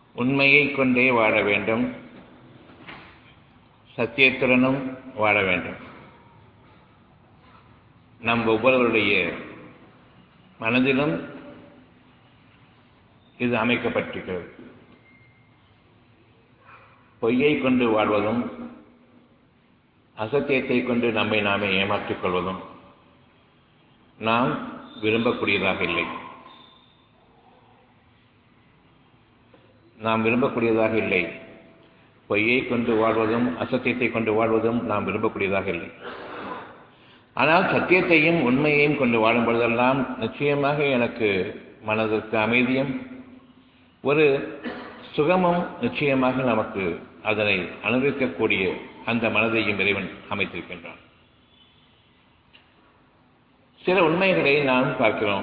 உண்மையை கொண்டே வாழ வேண்டும் சத்தியத்துடனும் வாழ வேண்டும் நம் ஒவ்வொருவருடைய மனதிலும் இது அமைக்கப்பட்டிருக்கிறது பொய்யை கொண்டு வாழ்வதும் அசத்தியத்தை கொண்டு நம்மை நாமே ஏமாற்றிக் கொள்வதும் நாம் விரும்பக்கூடியதாக இல்லை நாம் விரும்பக்கூடியதாக இல்லை பொய்யை கொண்டு வாழ்வதும் அசத்தியத்தை கொண்டு வாழ்வதும் நாம் விரும்பக்கூடியதாக இல்லை ஆனால் சத்தியத்தையும் உண்மையையும் கொண்டு வாழும் பொழுதெல்லாம் நிச்சயமாக எனக்கு மனதிற்கு அமைதியும் ஒரு சுகமும் நிச்சயமாக நமக்கு அதனை அனுபவிக்கக்கூடிய அந்த மனதையும் இறைவன் அமைத்திருக்கின்றான் சில உண்மைகளை நாம் பார்க்கிறோம்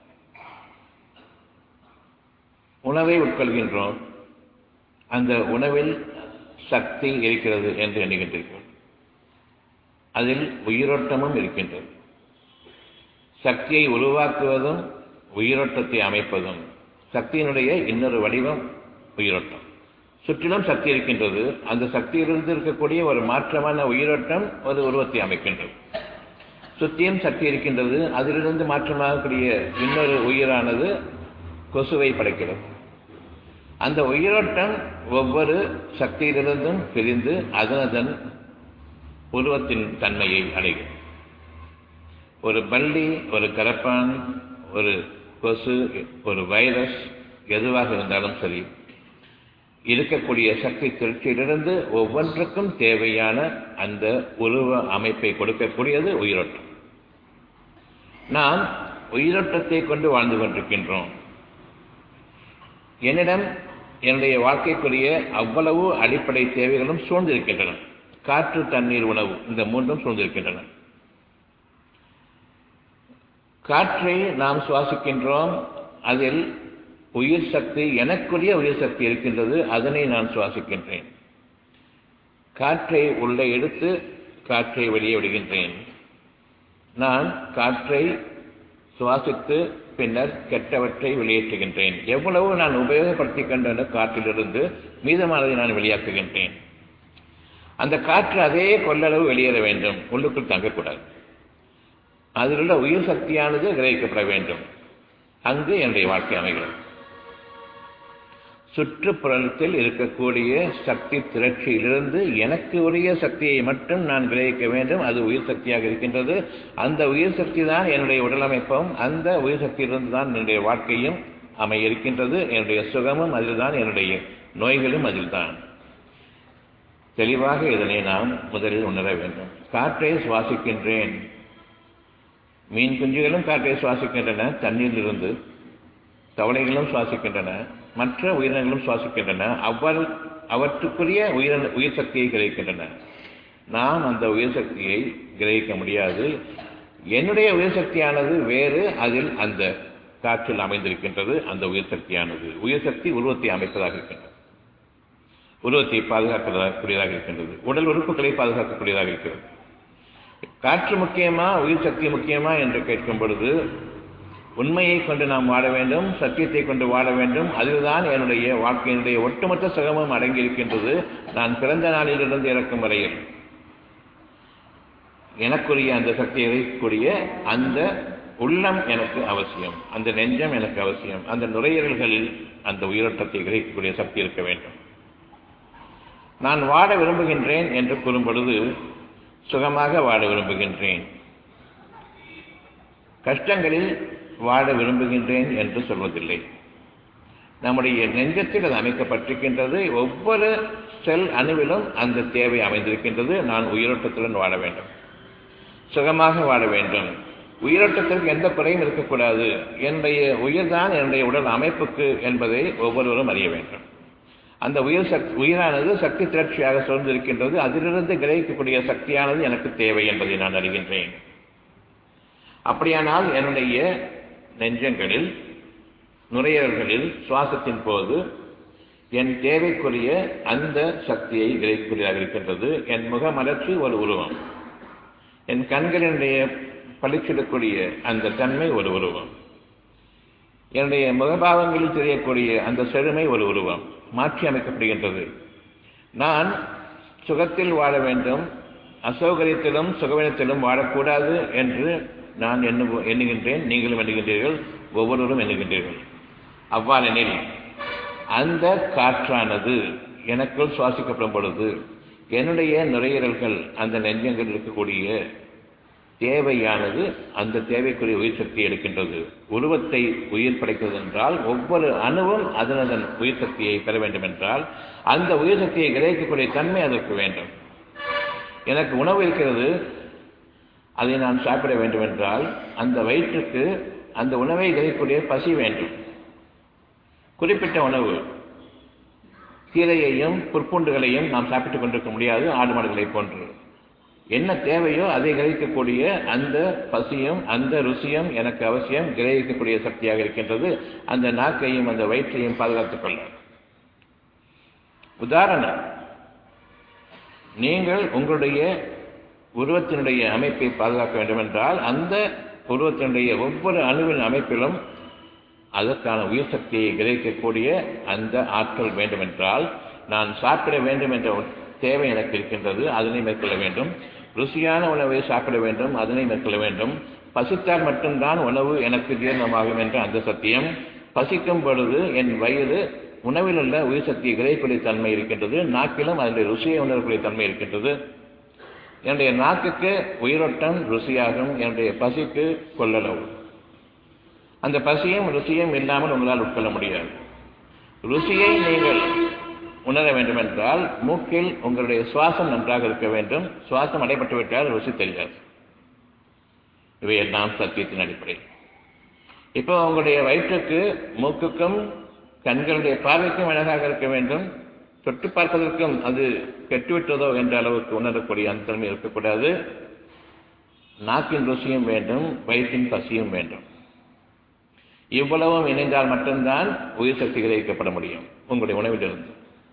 உணவை உட்கொள்கின்றோம் அந்த உணவில் சக்தி இருக்கிறது என்று எண்ணுகின்றீர்கள் அதில் உயிரோட்டமும் இருக்கின்றது சக்தியை உருவாக்குவதும் உயிரோட்டத்தை அமைப்பதும் சக்தியினுடைய இன்னொரு வடிவம் உயிரோட்டம் சுற்றிலும் சக்தி இருக்கின்றது அந்த சக்தியிலிருந்து இருக்கக்கூடிய ஒரு மாற்றமான உயிரோட்டம் ஒரு உருவத்தை அமைக்கின்றது சுத்தியும் சக்தி இருக்கின்றது அதிலிருந்து மாற்றமாகக்கூடிய இன்னொரு உயிரானது கொசுவை படைக்கிறது அந்த உயிரோட்டம் ஒவ்வொரு சக்தியிலிருந்தும் பிரிந்து அதனதன் உருவத்தின் தன்மையை அடையும் ஒரு பள்ளி ஒரு கரப்பான் ஒரு கொசு ஒரு வைரஸ் எதுவாக இருந்தாலும் சரி இருக்கக்கூடிய சக்தி திருச்சியிலிருந்து ஒவ்வொன்றுக்கும் தேவையான அந்த உருவ அமைப்பை கொடுக்கக்கூடியது உயிரோட்டம் நாம் உயிரோட்டத்தை கொண்டு வாழ்ந்து கொண்டிருக்கின்றோம் என்னிடம் என்னுடைய வாழ்க்கைக்குரிய அவ்வளவு அடிப்படை தேவைகளும் சூழ்ந்திருக்கின்றன காற்று தண்ணீர் உணவு இந்த மூன்றும் சூழ்ந்திருக்கின்றன காற்றை நாம் சுவாசிக்கின்றோம் அதில் உயிர் சக்தி எனக்குரிய உயிர் சக்தி இருக்கின்றது அதனை நான் சுவாசிக்கின்றேன் காற்றை உள்ளே எடுத்து காற்றை வெளியே விடுகின்றேன் நான் காற்றை சுவாசித்து பின்னர் கெட்டவற்றை வெளியேற்றுகின்றேன் எவ்வளவு நான் உபயோகப்படுத்திக் கொண்ட காற்றிலிருந்து மீதமானதை நான் வெளியாக்குகின்றேன் அந்த காற்று அதே கொள்ளளவு வெளியேற வேண்டும் உள்ளுக்குள் தங்கக்கூடாது அதில் உள்ள உயிர் சக்தியானது கிரகிக்கப்பட வேண்டும் அங்கு என்னுடைய வாழ்க்கை அமைகிறது சுற்றுப்புறத்தில் இருக்கக்கூடிய சக்தி திரட்சியிலிருந்து எனக்கு உரிய சக்தியை மட்டும் நான் கிரகிக்க வேண்டும் அது உயிர் சக்தியாக இருக்கின்றது அந்த உயிர் சக்தி தான் என்னுடைய உடலமைப்பும் அந்த உயிர் சக்தியிலிருந்து தான் என்னுடைய வாழ்க்கையும் அமைய இருக்கின்றது என்னுடைய சுகமும் அதில்தான் என்னுடைய நோய்களும் அதில்தான் தெளிவாக இதனை நாம் முதலில் உணர வேண்டும் காற்றை சுவாசிக்கின்றேன் மீன் குஞ்சுகளும் காற்றை சுவாசிக்கின்றன தண்ணீரிலிருந்து தவளைகளும் சுவாசிக்கின்றன மற்ற உயிரினங்களும் சுவாசிக்கின்றன அவ்வாறு அவற்றுக்குரிய உயிர உயிர் சக்தியை கிரகிக்கின்றன நாம் அந்த உயிர் சக்தியை கிரகிக்க முடியாது என்னுடைய உயிர் சக்தியானது வேறு அதில் அந்த காற்றில் அமைந்திருக்கின்றது அந்த உயிர் சக்தியானது உயிர் சக்தி உருவத்தை அமைப்பதாக இருக்கின்றது உருவத்தை பாதுகாக்கக்கூடியதாக இருக்கின்றது உடல் உறுப்புகளை பாதுகாக்கக்கூடியதாக இருக்கிறது காற்று முக்கியமா உயிர் சக்தி முக்கியமா என்று கேட்கும் பொழுது உண்மையை கொண்டு நாம் வாழ வேண்டும் சத்தியத்தை கொண்டு வாழ வேண்டும் அதில்தான் என்னுடைய வாழ்க்கையினுடைய ஒட்டுமொத்த சுகமும் அடங்கியிருக்கின்றது நான் பிறந்த நாளிலிருந்து இறக்கும் வரையில் எனக்குரிய அந்த சக்தியை இருக்கக்கூடிய அந்த உள்ளம் எனக்கு அவசியம் அந்த நெஞ்சம் எனக்கு அவசியம் அந்த நுரையீரல்களில் அந்த உயிரோட்டத்தை கிரகிக்கக்கூடிய சக்தி இருக்க வேண்டும் நான் வாழ விரும்புகின்றேன் என்று கூறும் பொழுது சுகமாக வாழ விரும்புகின்றேன் கஷ்டங்களில் வாழ விரும்புகின்றேன் என்று சொல்வதில்லை நம்முடைய நெஞ்சத்தில் அது அமைக்கப்பட்டிருக்கின்றது ஒவ்வொரு செல் அணுவிலும் அந்த தேவை அமைந்திருக்கின்றது நான் உயிரோட்டத்துடன் வாழ வேண்டும் சுகமாக வாழ வேண்டும் உயிரோட்டத்திற்கு எந்த குறையும் இருக்கக்கூடாது என்னுடைய உயிர்தான் என்னுடைய உடல் அமைப்புக்கு என்பதை ஒவ்வொருவரும் அறிய வேண்டும் அந்த உயிர் சக்தி உயிரானது சக்தி திரட்சியாக சூழ்ந்திருக்கின்றது அதிலிருந்து கிரகிக்கக்கூடிய சக்தியானது எனக்கு தேவை என்பதை நான் அறிகின்றேன் அப்படியானால் என்னுடைய நெஞ்சங்களில் நுரையீரல்களில் சுவாசத்தின் போது என் தேவைக்குரிய அந்த சக்தியை கிரகிக்கூடியதாக இருக்கின்றது என் முகமலர்ச்சி ஒரு உருவம் என் கண்களினுடைய பளிச்சிடக்கூடிய அந்த தன்மை ஒரு உருவம் என்னுடைய முகபாவங்களில் தெரியக்கூடிய அந்த செழுமை ஒரு உருவம் மாற்றி அமைக்கப்படுகின்றது நான் சுகத்தில் வாழ வேண்டும் அசௌகரியத்திலும் சுகவீனத்திலும் வாழக்கூடாது என்று நான் எண்ணு எண்ணுகின்றேன் நீங்களும் எண்ணுகின்றீர்கள் ஒவ்வொருவரும் எண்ணுகின்றீர்கள் அவ்வாறெனில் அந்த காற்றானது எனக்குள் சுவாசிக்கப்படும் பொழுது என்னுடைய நுரையீரல்கள் அந்த நெஞ்சங்கள் இருக்கக்கூடிய தேவையானது அந்த தேவைக்குரிய உயிர் சக்தி எடுக்கின்றது உருவத்தை உயிர் படைக்கிறது என்றால் ஒவ்வொரு அணுவும் அதன் அதன் உயிர் சக்தியை பெற வேண்டும் என்றால் அந்த உயிர் சக்தியை கிரகிக்கக்கூடிய தன்மை அதற்கு வேண்டும் எனக்கு உணவு இருக்கிறது அதை நான் சாப்பிட வேண்டும் என்றால் அந்த வயிற்றுக்கு அந்த உணவை கிரகிக்கக்கூடிய பசி வேண்டும் குறிப்பிட்ட உணவு கீரையையும் புற்பூண்டுகளையும் நாம் சாப்பிட்டுக் கொண்டிருக்க முடியாது ஆடு மாடுகளை போன்று என்ன தேவையோ அதை கிரகிக்கக்கூடிய அந்த பசியும் அந்த ருசியும் எனக்கு அவசியம் கிரகிக்கக்கூடிய சக்தியாக இருக்கின்றது அந்த நாக்கையும் அந்த வயிற்றையும் பாதுகாத்துக் கொள்ள உதாரணம் நீங்கள் உங்களுடைய உருவத்தினுடைய அமைப்பை பாதுகாக்க வேண்டும் என்றால் அந்த உருவத்தினுடைய ஒவ்வொரு அணுவின் அமைப்பிலும் அதற்கான உயிர் சக்தியை கிரகிக்கக்கூடிய அந்த ஆற்றல் வேண்டுமென்றால் நான் சாப்பிட வேண்டும் என்ற தேவை எனக்கு இருக்கின்றது அதனை மேற்கொள்ள வேண்டும் ருசியான உணவை சாப்பிட வேண்டும் அதனை மேற்கொள்ள வேண்டும் பசித்தால் மட்டும்தான் உணவு எனக்கு ஜீரணமாகும் என்ற அந்த சத்தியம் பசிக்கும் பொழுது என் வயிறு உணவில் உள்ள உயிர் சக்தியை கிரகிக்கூடிய தன்மை இருக்கின்றது நாக்கிலும் அதனுடைய ருசியை உணரக்கூடிய தன்மை இருக்கின்றது என்னுடைய நாக்குக்கு உயிரோட்டம் ருசியாகும் என்னுடைய பசிக்கு கொள்ளளவு அந்த பசியும் ருசியும் இல்லாமல் உங்களால் உட்கொள்ள முடியாது ருசியை நீங்கள் உணர வேண்டும் என்றால் மூக்கில் உங்களுடைய சுவாசம் நன்றாக இருக்க வேண்டும் சுவாசம் அடைபட்டு விட்டால் ருசி தெரியாது இவையெல்லாம் சத்தியத்தின் அடிப்படை இப்போ உங்களுடைய வயிற்றுக்கு மூக்குக்கும் கண்களுடைய பார்வைக்கும் அழகாக இருக்க வேண்டும் தொட்டு பார்ப்பதற்கும் அது கெட்டுவிட்டதோ என்ற அளவுக்கு உணரக்கூடிய அந்த தன்மை இருக்கக்கூடாது நாக்கின் ருசியும் வேண்டும் வயிற்றின் பசியும் வேண்டும் இவ்வளவும் இணைந்தால் மட்டும்தான் உயிர் சக்தி கிரகிக்கப்பட முடியும் உங்களுடைய உணவிலிருந்து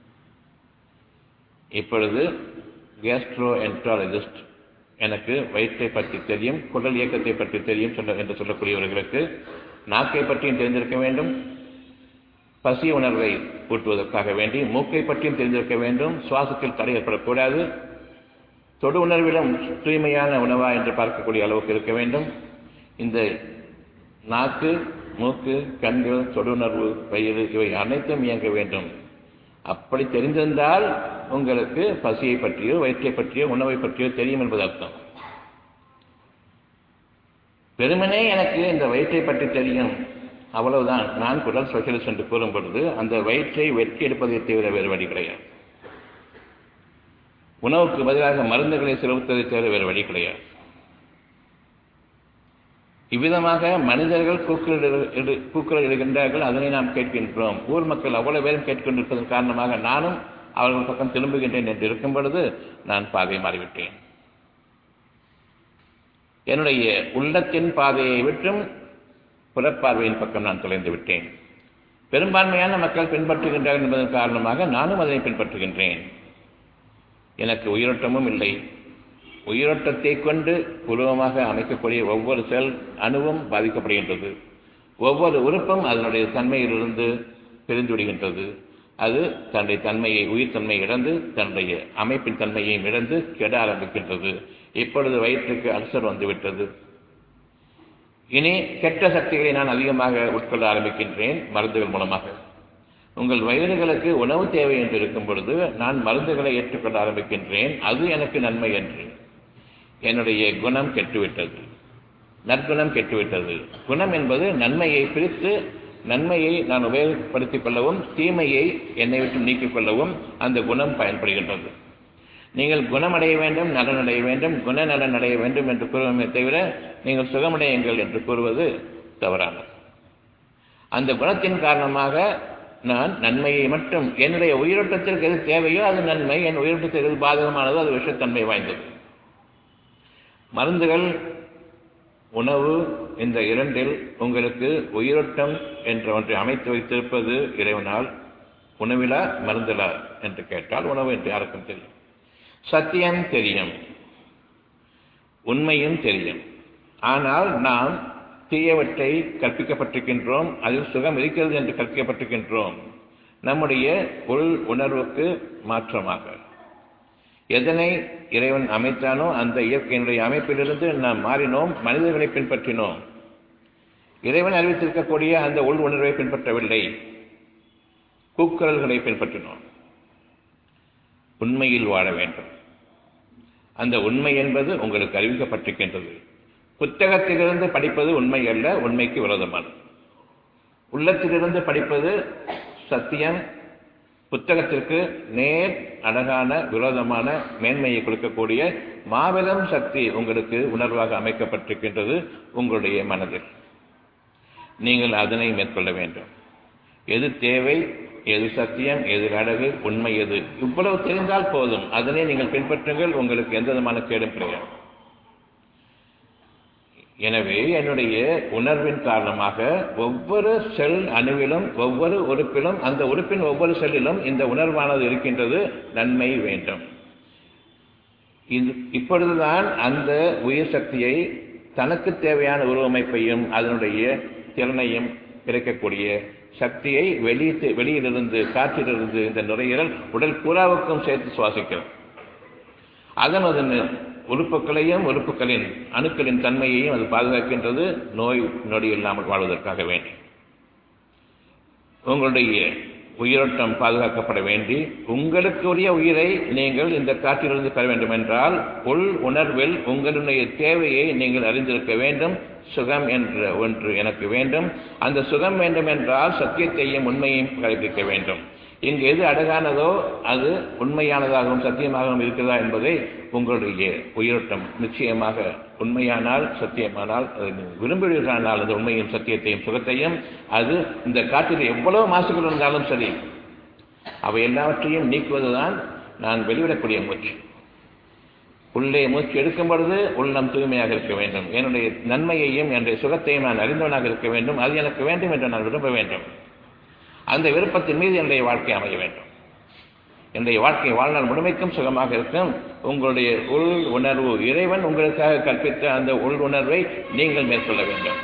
இப்பொழுது கேஸ்ட்ரோ என்ட்ராலஜிஸ்ட் எனக்கு வயிற்றை பற்றி தெரியும் குடல் இயக்கத்தை பற்றி தெரியும் சொல்ல என்று சொல்லக்கூடியவர்களுக்கு நாக்கை பற்றியும் தெரிந்திருக்க வேண்டும் பசி உணர்வை ஊட்டுவதற்காக வேண்டி மூக்கை பற்றியும் தெரிந்திருக்க வேண்டும் சுவாசத்தில் தடை ஏற்படக்கூடாது தொடு உணர்விலும் தூய்மையான உணவா என்று பார்க்கக்கூடிய அளவுக்கு இருக்க வேண்டும் இந்த நாக்கு மூக்கு கண்கள் தொடுணர்வு வயிறு இவை அனைத்தும் இயங்க வேண்டும் அப்படி தெரிந்திருந்தால் உங்களுக்கு பசியை பற்றியோ வயிற்றை பற்றியோ உணவை பற்றியோ தெரியும் என்பது அர்த்தம் பெருமனே எனக்கு இந்த வயிற்றை பற்றி தெரியும் அவ்வளவுதான் நான் குடல் ஸ்பெஷலிஸ்ட் என்று கூறும் பொழுது அந்த வயிற்றை வெற்றி எடுப்பதை தவிர வேறு வழி கிடையாது உணவுக்கு பதிலாக மருந்துகளை செலுத்துவதை தவிர வேறு வழி கிடையாது இவ்விதமாக மனிதர்கள் கூக்குரல் கூக்குரல் இடுகின்றார்கள் அதனை நாம் கேட்கின்றோம் ஊர் மக்கள் அவ்வளவு பேரும் கேட்கொண்டிருப்பதன் காரணமாக நானும் அவர்கள் பக்கம் திரும்புகின்றேன் என்று இருக்கும் பொழுது நான் பாதை மாறிவிட்டேன் என்னுடைய உள்ளத்தின் பாதையை விட்டும் புறப்பார்வையின் பக்கம் நான் தொலைந்து விட்டேன் பெரும்பான்மையான மக்கள் பின்பற்றுகின்றார்கள் என்பதன் காரணமாக நானும் அதனை பின்பற்றுகின்றேன் எனக்கு உயிரோட்டமும் இல்லை உயிரோட்டத்தை கொண்டு உருவமாக அமைக்கக்கூடிய ஒவ்வொரு செல் அணுவும் பாதிக்கப்படுகின்றது ஒவ்வொரு உறுப்பும் அதனுடைய தன்மையிலிருந்து பிரிந்துவிடுகின்றது அது தன்னுடைய தன்மையை உயிர் தன்மையை இழந்து தன்னுடைய அமைப்பின் தன்மையையும் இழந்து கெட ஆரம்பிக்கின்றது இப்பொழுது வயிற்றுக்கு அல்சர் வந்துவிட்டது இனி கெட்ட சக்திகளை நான் அதிகமாக உட்கொள்ள ஆரம்பிக்கின்றேன் மருந்துகள் மூலமாக உங்கள் வயிறுகளுக்கு உணவு தேவை என்று இருக்கும் பொழுது நான் மருந்துகளை ஏற்றுக்கொள்ள ஆரம்பிக்கின்றேன் அது எனக்கு நன்மை என்று என்னுடைய குணம் கெட்டுவிட்டது நற்குணம் கெட்டுவிட்டது குணம் என்பது நன்மையை பிரித்து நன்மையை நான் உபயோகப்படுத்திக் கொள்ளவும் தீமையை என்னை விட்டு நீக்கிக் கொள்ளவும் அந்த குணம் பயன்படுகின்றது நீங்கள் குணமடைய வேண்டும் நலனடைய வேண்டும் குணநலன் அடைய வேண்டும் என்று கூறுவமே தவிர நீங்கள் சுகமடையுங்கள் என்று கூறுவது தவறானது அந்த குணத்தின் காரணமாக நான் நன்மையை மட்டும் என்னுடைய உயிரோட்டத்திற்கு எது தேவையோ அது நன்மை என் உயிரோட்டத்திற்கு எது பாதகமானதோ அது விஷத்தன்மை வாய்ந்தது மருந்துகள் உணவு இந்த இரண்டில் உங்களுக்கு உயிரோட்டம் என்ற ஒன்றை அமைத்து வைத்திருப்பது இறைவனால் உணவிலா மருந்திலா என்று கேட்டால் உணவு என்று யாருக்கும் தெரியும் சத்தியம் தெரியும் உண்மையும் தெரியும் ஆனால் நாம் தீயவற்றை கற்பிக்கப்பட்டிருக்கின்றோம் அதில் சுகம் இருக்கிறது என்று கற்பிக்கப்பட்டிருக்கின்றோம் நம்முடைய உள் உணர்வுக்கு மாற்றமாக எதனை இறைவன் அமைத்தானோ அந்த இயற்கையினுடைய அமைப்பிலிருந்து நாம் மாறினோம் மனிதர்களை பின்பற்றினோம் இறைவன் அறிவித்திருக்கக்கூடிய அந்த உள் உணர்வை பின்பற்றவில்லை கூக்குரல்களை பின்பற்றினோம் உண்மையில் வாழ வேண்டும் அந்த உண்மை என்பது உங்களுக்கு அறிவிக்கப்பட்டிருக்கின்றது புத்தகத்திலிருந்து படிப்பது உண்மை அல்ல உண்மைக்கு விரோதமானது உள்ளத்திலிருந்து படிப்பது சத்தியம் புத்தகத்திற்கு நேர் அழகான விரோதமான மேன்மையை கொடுக்கக்கூடிய மாபெரும் சக்தி உங்களுக்கு உணர்வாக அமைக்கப்பட்டிருக்கின்றது உங்களுடைய மனதில் நீங்கள் அதனை மேற்கொள்ள வேண்டும் எது தேவை எது சத்தியம் எது அழகு உண்மை எது இவ்வளவு தெரிந்தால் போதும் அதனை நீங்கள் பின்பற்றுங்கள் உங்களுக்கு எந்த விதமான கேடும் கிடையாது எனவே என்னுடைய உணர்வின் காரணமாக ஒவ்வொரு செல் அணுவிலும் ஒவ்வொரு உறுப்பிலும் அந்த உறுப்பின் ஒவ்வொரு செல்லிலும் இந்த உணர்வானது இருக்கின்றது நன்மை வேண்டும் இது இப்பொழுதுதான் அந்த உயிர் சக்தியை தனக்கு தேவையான உருவமைப்பையும் அதனுடைய திறனையும் கிடைக்கக்கூடிய சக்தியை வெளியே வெளியிலிருந்து காற்றிலிருந்து இந்த நுரையீரல் உடல் பூராவுக்கும் சேர்த்து சுவாசிக்கிறோம் அதன் அதன் உறுப்புகளையும் உறுப்புகளின் அணுக்களின் தன்மையையும் அது பாதுகாக்கின்றது நோய் நொடி இல்லாமல் வாழ்வதற்காக வேண்டி உங்களுடைய உயிரோட்டம் பாதுகாக்கப்பட வேண்டி உங்களுக்குரிய உயிரை நீங்கள் இந்த காற்றிலிருந்து பெற வேண்டும் என்றால் உள் உணர்வில் உங்களுடைய தேவையை நீங்கள் அறிந்திருக்க வேண்டும் சுகம் என்ற ஒன்று எனக்கு வேண்டும் அந்த சுகம் வேண்டும் என்றால் சத்தியத்தையும் உண்மையையும் கடைபிடிக்க வேண்டும் இங்கு எது அழகானதோ அது உண்மையானதாகவும் சத்தியமாகவும் இருக்கிறதா என்பதை உங்களுடைய உயிரோட்டம் நிச்சயமாக உண்மையானால் சத்தியமானால் அது விரும்புகிறீர்களானால் அது உண்மையும் சத்தியத்தையும் சுகத்தையும் அது இந்த காற்றில் எவ்வளவு மாசுகள் இருந்தாலும் சரி அவை எல்லாவற்றையும் நீக்குவதுதான் நான் வெளிவிடக்கூடிய மூச்சு உள்ளே மூச்சு எடுக்கும் பொழுது உள்ளம் தூய்மையாக இருக்க வேண்டும் என்னுடைய நன்மையையும் என்னுடைய சுகத்தையும் நான் அறிந்தவனாக இருக்க வேண்டும் அது எனக்கு வேண்டும் என்று நான் விரும்ப வேண்டும் அந்த விருப்பத்தின் மீது என்னுடைய வாழ்க்கை அமைய வேண்டும் என்னுடைய வாழ்க்கை வாழ்நாள் முழுமைக்கும் சுகமாக இருக்கும் உங்களுடைய உள் உணர்வு இறைவன் உங்களுக்காக கற்பித்த அந்த உள் உணர்வை நீங்கள் மேற்கொள்ள வேண்டும்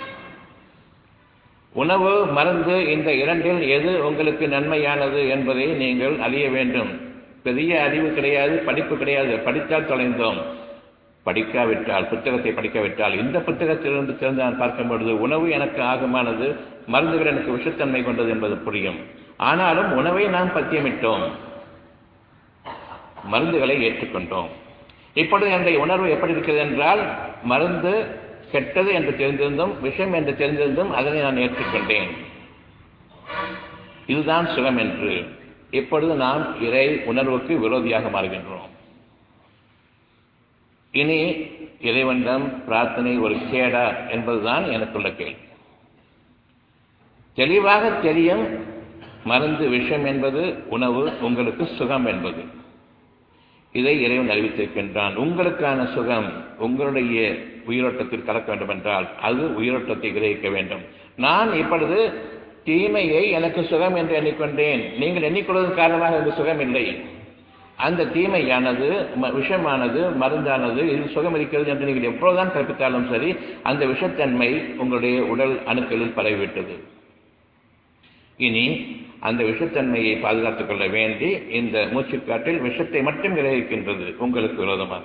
உணவு மருந்து இந்த இரண்டில் எது உங்களுக்கு நன்மையானது என்பதை நீங்கள் அறிய வேண்டும் பெரிய அறிவு கிடையாது படிப்பு கிடையாது படித்தால் தொலைந்தோம் படிக்காவிட்டால் புத்தகத்தை படிக்காவிட்டால் இந்த புத்தகத்திலிருந்து திறந்து நான் பார்க்கும் பொழுது உணவு எனக்கு ஆகமானது மருந்துகள் எனக்கு விஷத்தன்மை கொண்டது என்பது புரியும் ஆனாலும் உணவை நாம் பத்தியமிட்டோம் மருந்துகளை ஏற்றுக்கொண்டோம் இப்பொழுது என்னுடைய உணர்வு எப்படி இருக்கிறது என்றால் மருந்து கெட்டது என்று தெரிந்திருந்தும் விஷம் என்று தெரிந்திருந்தும் அதனை நான் ஏற்றுக்கொண்டேன் இதுதான் சுகம் என்று இப்பொழுது நாம் இறை உணர்வுக்கு விரோதியாக மாறுகின்றோம் இனி இறைவனிடம் பிரார்த்தனை ஒரு கேடா என்பதுதான் எனக்குள்ள கேள்வி தெளிவாக தெரியும் மருந்து விஷம் என்பது உணவு உங்களுக்கு சுகம் என்பது இதை இறைவன் அறிவித்திருக்கின்றான் உங்களுக்கான சுகம் உங்களுடைய உயிரோட்டத்தில் கலக்க வேண்டும் என்றால் அது உயிரோட்டத்தை கிரகிக்க வேண்டும் நான் இப்பொழுது தீமையை எனக்கு சுகம் என்று எண்ணிக்கொண்டேன் நீங்கள் எண்ணிக்கொள்வதன் காரணமாக இந்த சுகம் இல்லை அந்த தீமையானது விஷமானது மருந்தானது இது சுகம் இருக்கிறது என்று நீங்கள் எப்பொழுதுதான் கற்பித்தாலும் சரி அந்த விஷத்தன்மை உங்களுடைய உடல் அணுக்களில் பரவிவிட்டது இனி அந்த விஷத்தன்மையை பாதுகாத்துக் கொள்ள வேண்டி இந்த மூச்சுக்காட்டில் விஷத்தை மட்டும் கிரகிக்கின்றது உங்களுக்கு விரோதமாக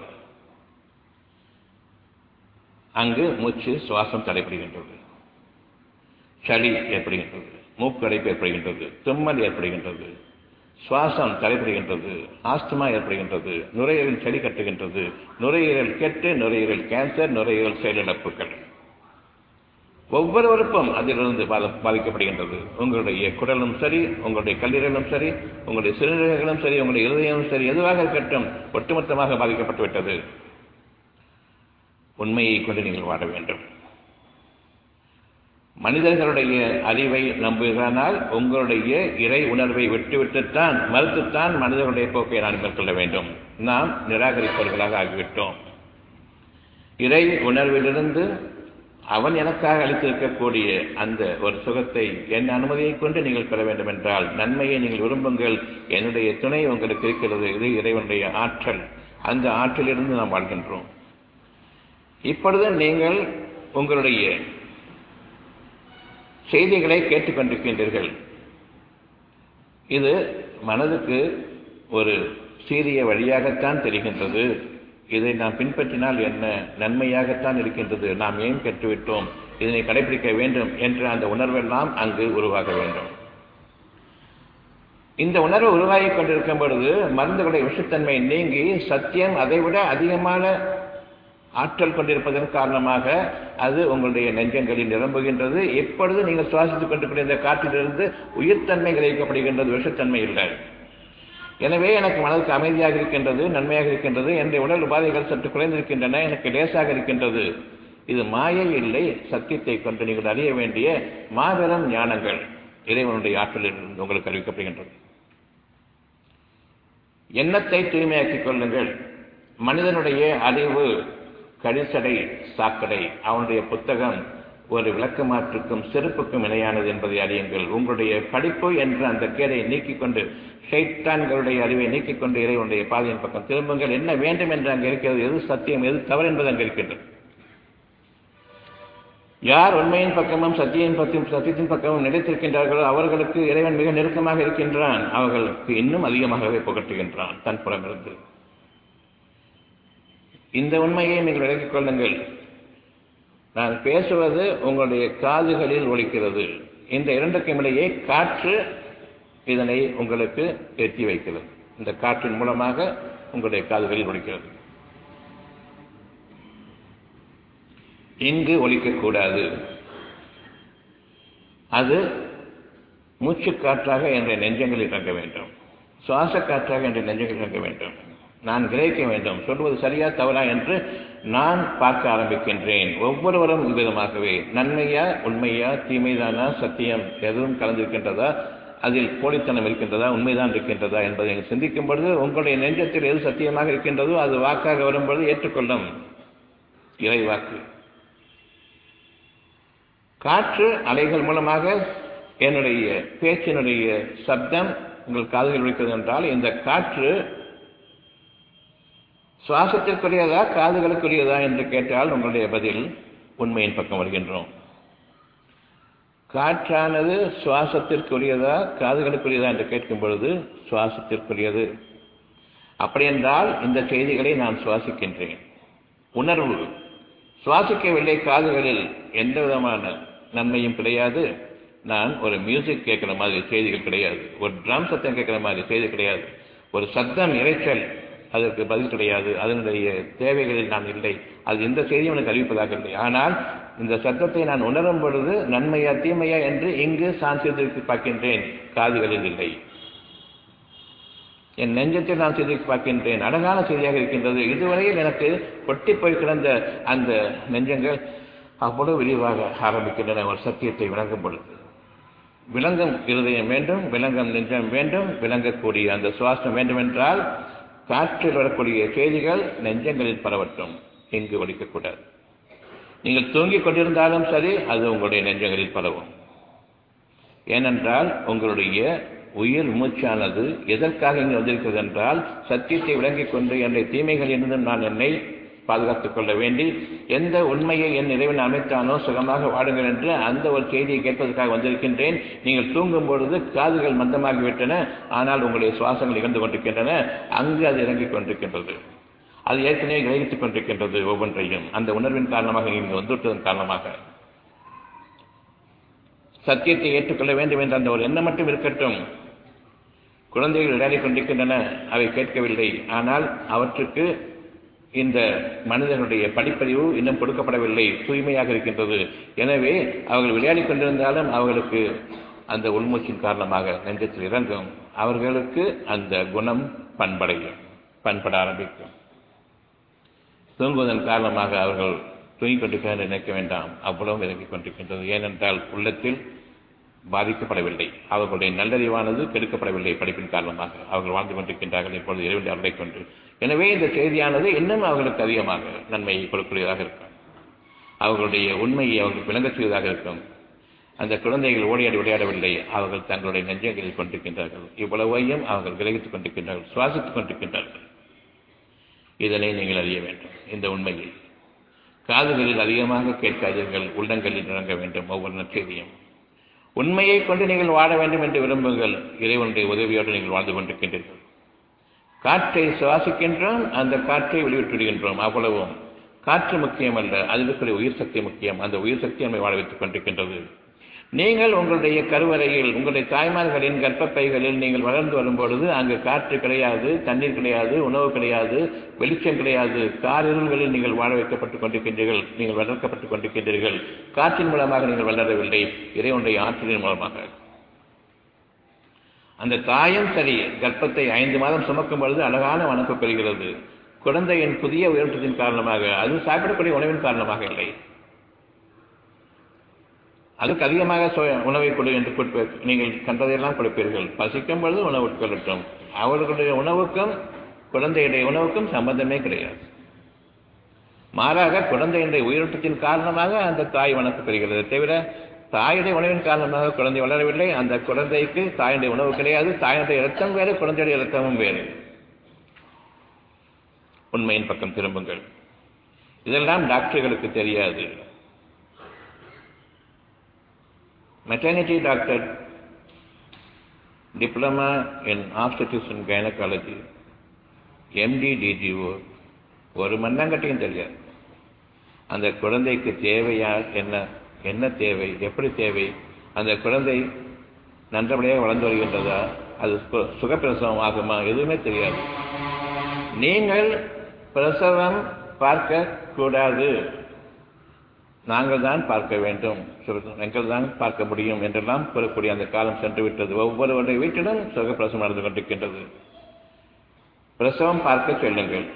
அங்கு மூச்சு சுவாசம் தடைபடுகின்றது சளி ஏற்படுகின்றது மூக்கடைப்பு ஏற்படுகின்றது தும்மல் ஏற்படுகின்றது சுவாசம் தடைபடுகின்றது ஆஸ்துமா ஏற்படுகின்றது நுரையீரல் சளி கட்டுகின்றது நுரையீரல் கெட்டு நுரையீரல் கேன்சர் நுரையீரல் செயலிழப்புகள் ஒவ்வொருவருக்கும் அதிலிருந்து பாதிக்கப்படுகின்றது உங்களுடைய குடலும் சரி உங்களுடைய கல்லீரலும் சரி உங்களுடைய சிறுநீரகங்களும் சரி உங்களுடைய இருதயமும் சரி எதுவாக இருக்கட்டும் ஒட்டுமொத்தமாக பாதிக்கப்பட்டு விட்டது உண்மையை கொண்டு நீங்கள் வாழ வேண்டும் மனிதர்களுடைய அறிவை நம்புகிறானால் உங்களுடைய இறை உணர்வை விட்டுவிட்டுத்தான் மறுத்துத்தான் மனிதர்களுடைய போக்கை நான் மேற்கொள்ள வேண்டும் நாம் நிராகரிப்பவர்களாக ஆகிவிட்டோம் இறை உணர்விலிருந்து அவன் எனக்காக அளித்திருக்கக்கூடிய அந்த ஒரு சுகத்தை என் அனுமதியை கொண்டு நீங்கள் பெற வேண்டும் என்றால் நன்மையை நீங்கள் விரும்புங்கள் என்னுடைய துணை உங்களுக்கு இருக்கிறது இது இறைவனுடைய ஆற்றல் அந்த ஆற்றலிலிருந்து நாம் வாழ்கின்றோம் இப்பொழுது நீங்கள் உங்களுடைய செய்திகளை கேட்டுக்கொண்டிருக்கின்றீர்கள் இது மனதுக்கு ஒரு சீரிய வழியாகத்தான் தெரிகின்றது இதை நாம் பின்பற்றினால் என்ன நன்மையாகத்தான் இருக்கின்றது நாம் ஏன் கற்றுவிட்டோம் இதனை கடைபிடிக்க வேண்டும் என்ற அந்த உணர்வெல்லாம் அங்கு உருவாக வேண்டும் இந்த உணர்வு உருவாகி கொண்டிருக்கும் பொழுது மருந்துகளுடைய விஷத்தன்மை நீங்கி சத்தியம் அதைவிட அதிகமான ஆற்றல் கொண்டிருப்பதன் காரணமாக அது உங்களுடைய நெஞ்சங்களில் நிரம்புகின்றது எப்பொழுது நீங்கள் சுவாசித்துக் கொண்டிருக்கிற இந்த காற்றிலிருந்து உயிர்த்தன்மை கிரகிக்கப்படுகின்றது விஷத்தன்மை இல்லை எனவே எனக்கு மனதுக்கு அமைதியாக இருக்கின்றது நன்மையாக இருக்கின்றது என்னுடைய உடல் உபாதைகள் சற்று குறைந்திருக்கின்றன எனக்கு லேசாக இருக்கின்றது இது மாயை இல்லை சத்தியத்தை கொண்டு நீங்கள் அறிய வேண்டிய மாபெரும் ஞானங்கள் இறைவனுடைய ஆற்றலில் உங்களுக்கு அறிவிக்கப்படுகின்றது எண்ணத்தை தூய்மையாக்கிக் கொள்ளுங்கள் மனிதனுடைய அறிவு கழிசடை சாக்கடை அவனுடைய புத்தகம் ஒரு விளக்கமாற்றுக்கும் செருப்புக்கும் இணையானது என்பதை அறியுங்கள் உங்களுடைய படிப்பு என்ற அந்த கேடை நீக்கிக் கொண்டு ஷைத்தான்களுடைய அறிவை நீக்கிக் கொண்டு இறைவனுடைய பாதையின் பக்கம் திரும்புங்கள் என்ன வேண்டும் என்று அங்கே இருக்கிறது எது சத்தியம் எது தவறு என்பது அங்கே இருக்கின்றது யார் உண்மையின் பக்கமும் சத்தியின் பக்கம் சத்தியத்தின் பக்கமும் நிலைத்திருக்கின்றார்களோ அவர்களுக்கு இறைவன் மிக நெருக்கமாக இருக்கின்றான் அவர்களுக்கு இன்னும் அதிகமாகவே புகட்டுகின்றான் தன் புறமிருந்து இந்த உண்மையை நீங்கள் விளக்கிக் கொள்ளுங்கள் நான் பேசுவது உங்களுடைய காதுகளில் ஒலிக்கிறது இந்த இரண்டுக்கும் இடையே காற்று இதனை உங்களுக்கு எட்டி வைக்கிறது இந்த காற்றின் மூலமாக உங்களுடைய காதுகளில் ஒலிக்கிறது இங்கு ஒலிக்கக்கூடாது அது மூச்சு காற்றாக என்ற நெஞ்சங்களில் இறங்க வேண்டும் சுவாச காற்றாக என்ற நெஞ்சங்களில் இறங்க வேண்டும் நான் கிரகிக்க வேண்டும் சொல்வது சரியா தவறா என்று நான் பார்க்க ஆரம்பிக்கின்றேன் ஒவ்வொருவரும் விதமாகவே நன்மையா உண்மையா தீமைதானா சத்தியம் எதுவும் கலந்திருக்கின்றதா அதில் போலித்தனம் இருக்கின்றதா உண்மைதான் இருக்கின்றதா என்பதை நீங்கள் சிந்திக்கும் பொழுது உங்களுடைய நெஞ்சத்தில் எது சத்தியமாக இருக்கின்றதோ அது வாக்காக வரும்பொழுது ஏற்றுக்கொள்ளும் இறை வாக்கு காற்று அலைகள் மூலமாக என்னுடைய பேச்சினுடைய சப்தம் உங்கள் காதுகள் இருக்கிறது என்றால் இந்த காற்று சுவாசத்திற்குரியதா காதுகளுக்குரியதா என்று கேட்டால் உங்களுடைய பதில் உண்மையின் பக்கம் வருகின்றோம் காற்றானது சுவாசத்திற்குரியதா காதுகளுக்குரியதா என்று கேட்கும் பொழுது சுவாசத்திற்குரியது அப்படி என்றால் இந்த செய்திகளை நான் சுவாசிக்கின்றேன் உணர்வு சுவாசிக்கவில்லை காதுகளில் எந்த விதமான நன்மையும் கிடையாது நான் ஒரு மியூசிக் கேட்குற மாதிரி செய்திகள் கிடையாது ஒரு ட்ரம் சத்தம் கேட்குற மாதிரி செய்தி கிடையாது ஒரு சத்தம் இறைச்சல் அதற்கு பதில் கிடையாது அதனுடைய தேவைகளில் நான் இல்லை அது எந்த செய்தியும் எனக்கு அறிவிப்பதாக இல்லை ஆனால் இந்த சத்தத்தை நான் உணரும் பொழுது நன்மையா தீமையா என்று இங்கு சான்சியத்திற்கு பார்க்கின்றேன் காதுகளில் இல்லை என் நெஞ்சத்தில் நான் செய்தி பார்க்கின்றேன் அழகான செய்தியாக இருக்கின்றது இதுவரையில் எனக்கு கொட்டி போய் கிடந்த அந்த நெஞ்சங்கள் அவ்வளவு விரிவாக ஆரம்பிக்கின்றன ஒரு சத்தியத்தை விளங்கும் பொழுது விளங்கும் இருதயம் வேண்டும் விளங்கும் நெஞ்சம் வேண்டும் விளங்கக்கூடிய அந்த சுவாசம் வேண்டும் என்றால் காற்றில் வரக்கூடிய செய்திகள் நெஞ்சங்களில் பரவட்டும் இங்கு ஒழிக்கக்கூடாது நீங்கள் தூங்கிக் கொண்டிருந்தாலும் சரி அது உங்களுடைய நெஞ்சங்களில் பரவும் ஏனென்றால் உங்களுடைய உயிர் மூச்சானது எதற்காக இங்கு வந்திருக்கிறது என்றால் சத்தியத்தை விளங்கிக் கொண்டு என்னுடைய தீமைகளிலிருந்தும் நான் என்னை பாதுகாத்துக் கொள்ள வேண்டி எந்த உண்மையை என் இறைவன் அமைத்தானோ சுகமாக வாடுங்கள் என்று அந்த ஒரு செய்தியை கேட்பதற்காக வந்திருக்கின்றேன் நீங்கள் தூங்கும் பொழுது காதுகள் மந்தமாகிவிட்டன ஆனால் உங்களுடைய சுவாசங்கள் இழந்து கொண்டிருக்கின்றன அங்கு அது இறங்கிக் கொண்டிருக்கின்றது அது ஏற்கனவே கிரகித்துக் கொண்டிருக்கின்றது ஒவ்வொன்றையும் அந்த உணர்வின் காரணமாக இங்கு வந்துவிட்டதன் காரணமாக சத்தியத்தை ஏற்றுக்கொள்ள வேண்டும் என்ற அந்த ஒரு எண்ணம் மட்டும் இருக்கட்டும் குழந்தைகள் விளையாடிக் கொண்டிருக்கின்றன அவை கேட்கவில்லை ஆனால் அவற்றுக்கு இந்த மனிதனுடைய படிப்பறிவு இன்னும் கொடுக்கப்படவில்லை தூய்மையாக இருக்கின்றது எனவே அவர்கள் விளையாடிக் கொண்டிருந்தாலும் அவர்களுக்கு அந்த உள்மூச்சின் காரணமாக நெஞ்சத்தில் இறங்கும் அவர்களுக்கு அந்த குணம் பண்படையும் பண்பட ஆரம்பிக்கும் தூங்குவதன் காரணமாக அவர்கள் தூங்கிக் கொண்டிருக்கிறார் நினைக்க வேண்டாம் அவ்வளவும் இறங்கிக் கொண்டிருக்கின்றது ஏனென்றால் உள்ளத்தில் பாதிக்கப்படவில்லை அவர்களுடைய நல்லறிவானது கெடுக்கப்படவில்லை படிப்பின் காரணமாக அவர்கள் வாழ்ந்து கொண்டிருக்கின்றார்கள் இப்பொழுது இறைவன் அருளை கொண்டு எனவே இந்த செய்தியானது இன்னும் அவர்களுக்கு அதிகமாக நன்மையை கொடுக்கக்கூடியதாக இருக்கும் அவர்களுடைய உண்மையை அவர்கள் விளங்கச் செய்வதாக இருக்கும் அந்த குழந்தைகள் ஓடியாடி விளையாடவில்லை அவர்கள் தங்களுடைய நெஞ்சங்களில் கொண்டிருக்கின்றார்கள் இவ்வளவையும் அவர்கள் கிரகித்துக் கொண்டிருக்கின்றார்கள் சுவாசித்துக் கொண்டிருக்கின்றார்கள் இதனை நீங்கள் அறிய வேண்டும் இந்த உண்மையை காதுகளில் அதிகமாக கேட்காதீர்கள் உள்ளங்களில் இறங்க வேண்டும் ஒவ்வொரு நற்செய்தியும் உண்மையை கொண்டு நீங்கள் வாழ வேண்டும் என்று விரும்புங்கள் இறைவனுடைய உதவியோடு நீங்கள் வாழ்ந்து கொண்டிருக்கின்றீர்கள் காற்றை சுவாசிக்கின்றோம் அந்த காற்றை வெளியிட்டுவிடுகின்றோம் அவ்வளவும் காற்று முக்கியம் அல்ல அதில் இருக்கிற உயிர் சக்தி முக்கியம் அந்த உயிர் சக்தி நம்மை வாழ வைத்துக் கொண்டிருக்கின்றது நீங்கள் உங்களுடைய கருவறையில் உங்களுடைய தாய்மார்களின் கர்ப்பப்பைகளில் நீங்கள் வளர்ந்து வரும்பொழுது அங்கு காற்று கிடையாது தண்ணீர் கிடையாது உணவு கிடையாது வெளிச்சம் கிடையாது காரிருள்களில் நீங்கள் வாழ வைக்கப்பட்டுக் கொண்டிருக்கின்றீர்கள் நீங்கள் வளர்க்கப்பட்டுக் கொண்டிருக்கின்றீர்கள் காற்றின் மூலமாக நீங்கள் வளரவில்லை இறைவனுடைய ஆற்றலின் மூலமாக அந்த தாயும் சரி கர்ப்பத்தை ஐந்து மாதம் சுமக்கும் பொழுது அழகான வனப்பு பெறுகிறது குழந்தையின் புதிய உயர்த்தத்தின் காரணமாக அது சாப்பிடக்கூடிய உணவின் காரணமாக இல்லை அதுக்கு அதிகமாக உணவை கொடு என்று கொடுப்ப நீங்கள் கண்டதையெல்லாம் கொடுப்பீர்கள் பசிக்கும் பொழுது உணவு உட்கொள்ளட்டும் அவர்களுடைய உணவுக்கும் குழந்தையுடைய உணவுக்கும் சம்பந்தமே கிடையாது மாறாக குழந்தையினுடைய உயிரோட்டத்தின் காரணமாக அந்த தாய் வனப்பு பெறுகிறது தவிர தாயுடைய உணவின் காரணமாக குழந்தை வளரவில்லை அந்த குழந்தைக்கு தாயுடைய உணவு கிடையாது தாயுடைய இரத்தம் வேறு குழந்தையுடைய இரத்தமும் வேறு உண்மையின் பக்கம் திரும்புங்கள் இதெல்லாம் டாக்டர்களுக்கு தெரியாது maternity doctor diploma in obstetrics and gynaecology MD DGO ஒரு மண்ணாங்கட்டையும் தெரியாது அந்த குழந்தைக்கு தேவையா என்ன என்ன தேவை எப்படி தேவை அந்த குழந்தை நன்றபடியாக வளர்ந்து வருகின்றதா அது சுகப்பிரசவம் ஆகுமா எதுவுமே தெரியாது நீங்கள் பிரசவம் பார்க்க கூடாது நாங்கள் தான் பார்க்க வேண்டும் எங்கள் தான் பார்க்க முடியும் என்றெல்லாம் கூறக்கூடிய அந்த காலம் சென்று விட்டது ஒவ்வொருவருடைய வீட்டிலும் சுகப்பிரசவம் நடந்து கொண்டிருக்கின்றது பிரசவம் பார்க்க சொல்லுங்கள்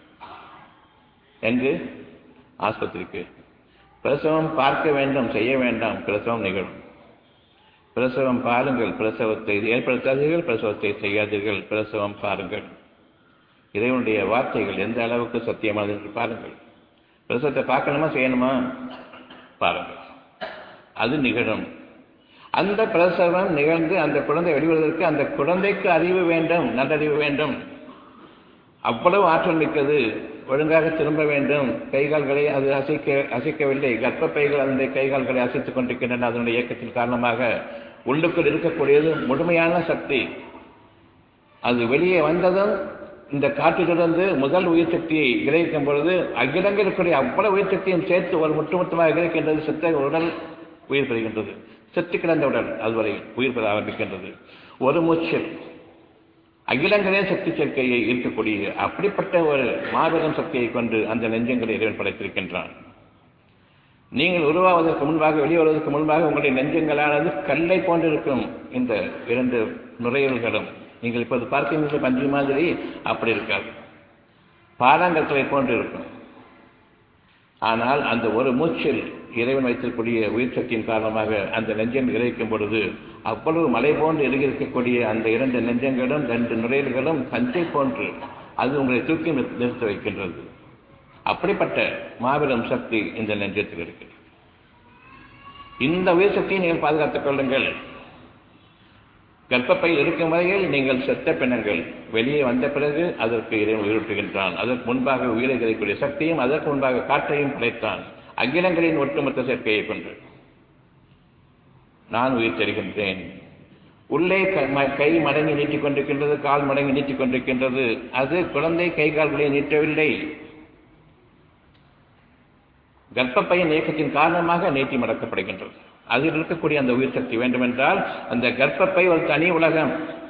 எங்கு ஆஸ்பத்திரிக்கு பிரசவம் பார்க்க வேண்டும் செய்ய வேண்டாம் பிரசவம் நிகழும் பிரசவம் பாருங்கள் பிரசவத்தை ஏற்படுத்தாதீர்கள் பிரசவத்தை செய்யாதீர்கள் பிரசவம் பாருங்கள் இறைவனுடைய வார்த்தைகள் எந்த அளவுக்கு சத்தியமானது என்று பாருங்கள் பிரசவத்தை பார்க்கணுமா செய்யணுமா பாருங்கள் அது நிகழும் அந்த பிரசவம் நிகழ்ந்து அந்த குழந்தை வெளிவருவதற்கு அந்த குழந்தைக்கு அறிவு வேண்டும் நல்லறிவு வேண்டும் அவ்வளவு ஆற்றல் மிக்கது ஒழுங்காக திரும்ப வேண்டும் கைகால்களை அது அசைக்க அசைக்கவில்லை கர்ப்பப்பைகள் அதனுடைய கைகால்களை அசைத்துக் கொண்டிருக்கின்றன அதனுடைய இயக்கத்தின் காரணமாக உள்ளுக்குள் இருக்கக்கூடியது முழுமையான சக்தி அது வெளியே வந்ததும் இந்த காற்றிலிருந்து முதல் உயிர் சக்தியை கிரகிக்கும் பொழுது அகிலங்கள் இருக்கக்கூடிய அவ்வளவு உயிர் சக்தியும் சேர்த்து ஒரு ஒட்டுமொத்தமாக கிரகிக்கின்றது செத்த உடல் உயிர் பெறுகின்றது செத்து கிடந்த உடல் அதுவரை உயிர் பெற ஆரம்பிக்கின்றது ஒரு மூச்சில் அகிலங்களே சக்தி சேர்க்கையை இருக்கக்கூடிய அப்படிப்பட்ட ஒரு மாபெரும் சக்தியை கொண்டு அந்த நெஞ்சங்களை இறைவன் படைத்திருக்கின்றான் நீங்கள் உருவாவதற்கு முன்பாக வெளியே வருவதற்கு முன்பாக உங்களுடைய நெஞ்சங்களானது கல்லை போன்றிருக்கும் இந்த இரண்டு நுரையீரல்களும் நீங்கள் இப்போது பார்க்கின்ற பஞ்சு மாதிரி அப்படி இருக்காது பாதாங்கற்களை போன்று இருக்கும் ஆனால் அந்த ஒரு மூச்சில் இறைவன் வைத்திருக்கக்கூடிய உயிர் சக்தியின் காரணமாக அந்த நெஞ்சம் இறைக்கும் பொழுது அவ்வளவு மலை போன்று எழுதியிருக்கக்கூடிய அந்த இரண்டு நெஞ்சங்களும் ரெண்டு நுரையீரல்களும் பஞ்சை போன்று அது உங்களை தூக்கி நிறுத்த வைக்கின்றது அப்படிப்பட்ட மாபெரும் சக்தி இந்த நெஞ்சத்தில் இருக்கு இந்த உயிர் சக்தியை நீங்கள் பாதுகாத்துக் கொள்ளுங்கள் கர்ப்பப்பையில் இருக்கும் வரையில் நீங்கள் செத்த பிணங்கள் வெளியே வந்த பிறகு அதற்கு இறைவன் உயிரூட்டுகின்றான் அதற்கு முன்பாக உயிரை கிடைக்கக்கூடிய சக்தியும் அதற்கு முன்பாக காற்றையும் படைத்தான் அகிலங்களின் ஒட்டுமொத்த சேர்க்கையை கொண்டு நான் உயிர் தருகின்றேன் உள்ளே கை மடங்கி நீட்டிக் கொண்டிருக்கின்றது கால் மடங்கி நீட்டிக் கொண்டிருக்கின்றது அது குழந்தை கை கால்களை நீட்டவில்லை கர்ப்பப்பையின் இயக்கத்தின் காரணமாக நீட்டி மடக்கப்படுகின்றது அதில் இருக்கக்கூடிய அந்த உயிர் சக்தி வேண்டுமென்றால் அந்த கர்ப்பப்பை ஒரு தனி உலகம்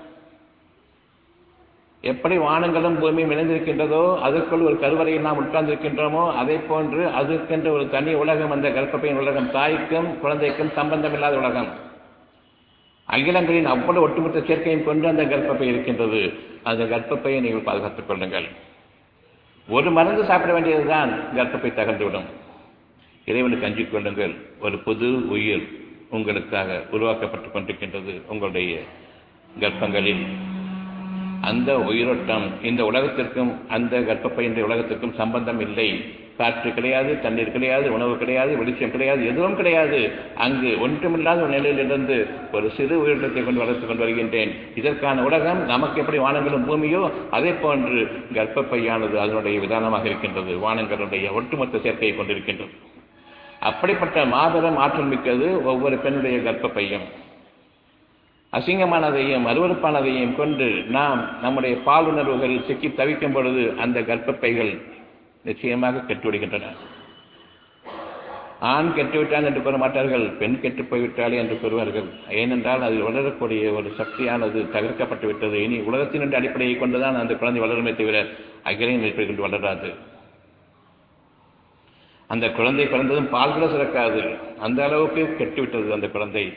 எப்படி வானங்களும் பூமியும் இணைந்திருக்கின்றதோ அதற்குள் ஒரு கருவறையில் நாம் உட்கார்ந்திருக்கின்றோமோ அதை போன்று அதற்கென்ற ஒரு தனி உலகம் அந்த கர்ப்பப்பையின் உலகம் தாய்க்கும் குழந்தைக்கும் சம்பந்தமில்லாத உலகம் அகிலங்களின் அவ்வளவு ஒட்டுமொத்த சேர்க்கையும் கொண்டு அந்த கர்ப்பப்பை இருக்கின்றது அந்த கர்ப்பப்பையை நீங்கள் பாதுகாத்துக் கொள்ளுங்கள் ஒரு மருந்து சாப்பிட வேண்டியதுதான் கர்ப்பப்பை தகர்ந்துவிடும் இறைவனுக்கு அஞ்சிக் கொள்ளுங்கள் ஒரு புது உயிர் உங்களுக்காக உருவாக்கப்பட்டுக் கொண்டிருக்கின்றது உங்களுடைய கர்ப்பங்களில் அந்த உயிரோட்டம் இந்த உலகத்திற்கும் அந்த கர்ப்பப்பையின்ற உலகத்திற்கும் சம்பந்தம் இல்லை காற்று கிடையாது தண்ணீர் கிடையாது உணவு கிடையாது வெளிச்சம் கிடையாது எதுவும் கிடையாது அங்கு ஒன்றுமில்லாத ஒரு நிலையிலிருந்து ஒரு சிறு உயிரிழத்தை கொண்டு வளர்த்துக் கொண்டு வருகின்றேன் இதற்கான உலகம் நமக்கு எப்படி வானங்களும் பூமியோ அதே போன்று கர்ப்பப்பையானது அதனுடைய விதானமாக இருக்கின்றது வானங்களுடைய ஒட்டுமொத்த சேர்க்கையை கொண்டிருக்கின்றது அப்படிப்பட்ட மாபெரும் ஆற்றல் மிக்கது ஒவ்வொரு பெண்ணுடைய கர்ப்பப்பையும் அசிங்கமானதையும் அருவறுப்பானதையும் கொண்டு நாம் நம்முடைய பாலுணர்வுகளில் சிக்கி தவிக்கும் பொழுது அந்த கர்ப்பப்பைகள் நிச்சயமாக கெட்டுவிடுகின்றன ஆண் கெட்டுவிட்டான் என்று கூற மாட்டார்கள் பெண் கெட்டு போய்விட்டாளே என்று கூறுவார்கள் ஏனென்றால் அதில் வளரக்கூடிய ஒரு சக்தியானது தவிர்க்கப்பட்டு விட்டது இனி உலகத்தினுடைய அடிப்படையை கொண்டுதான் அந்த குழந்தை வளருமே தவிர அகிலையும் அடிப்படை கொண்டு வளராது அந்த குழந்தை பிறந்ததும் பால் கூட சிறக்காது அந்த அளவுக்கு கெட்டுவிட்டது அந்த குழந்தை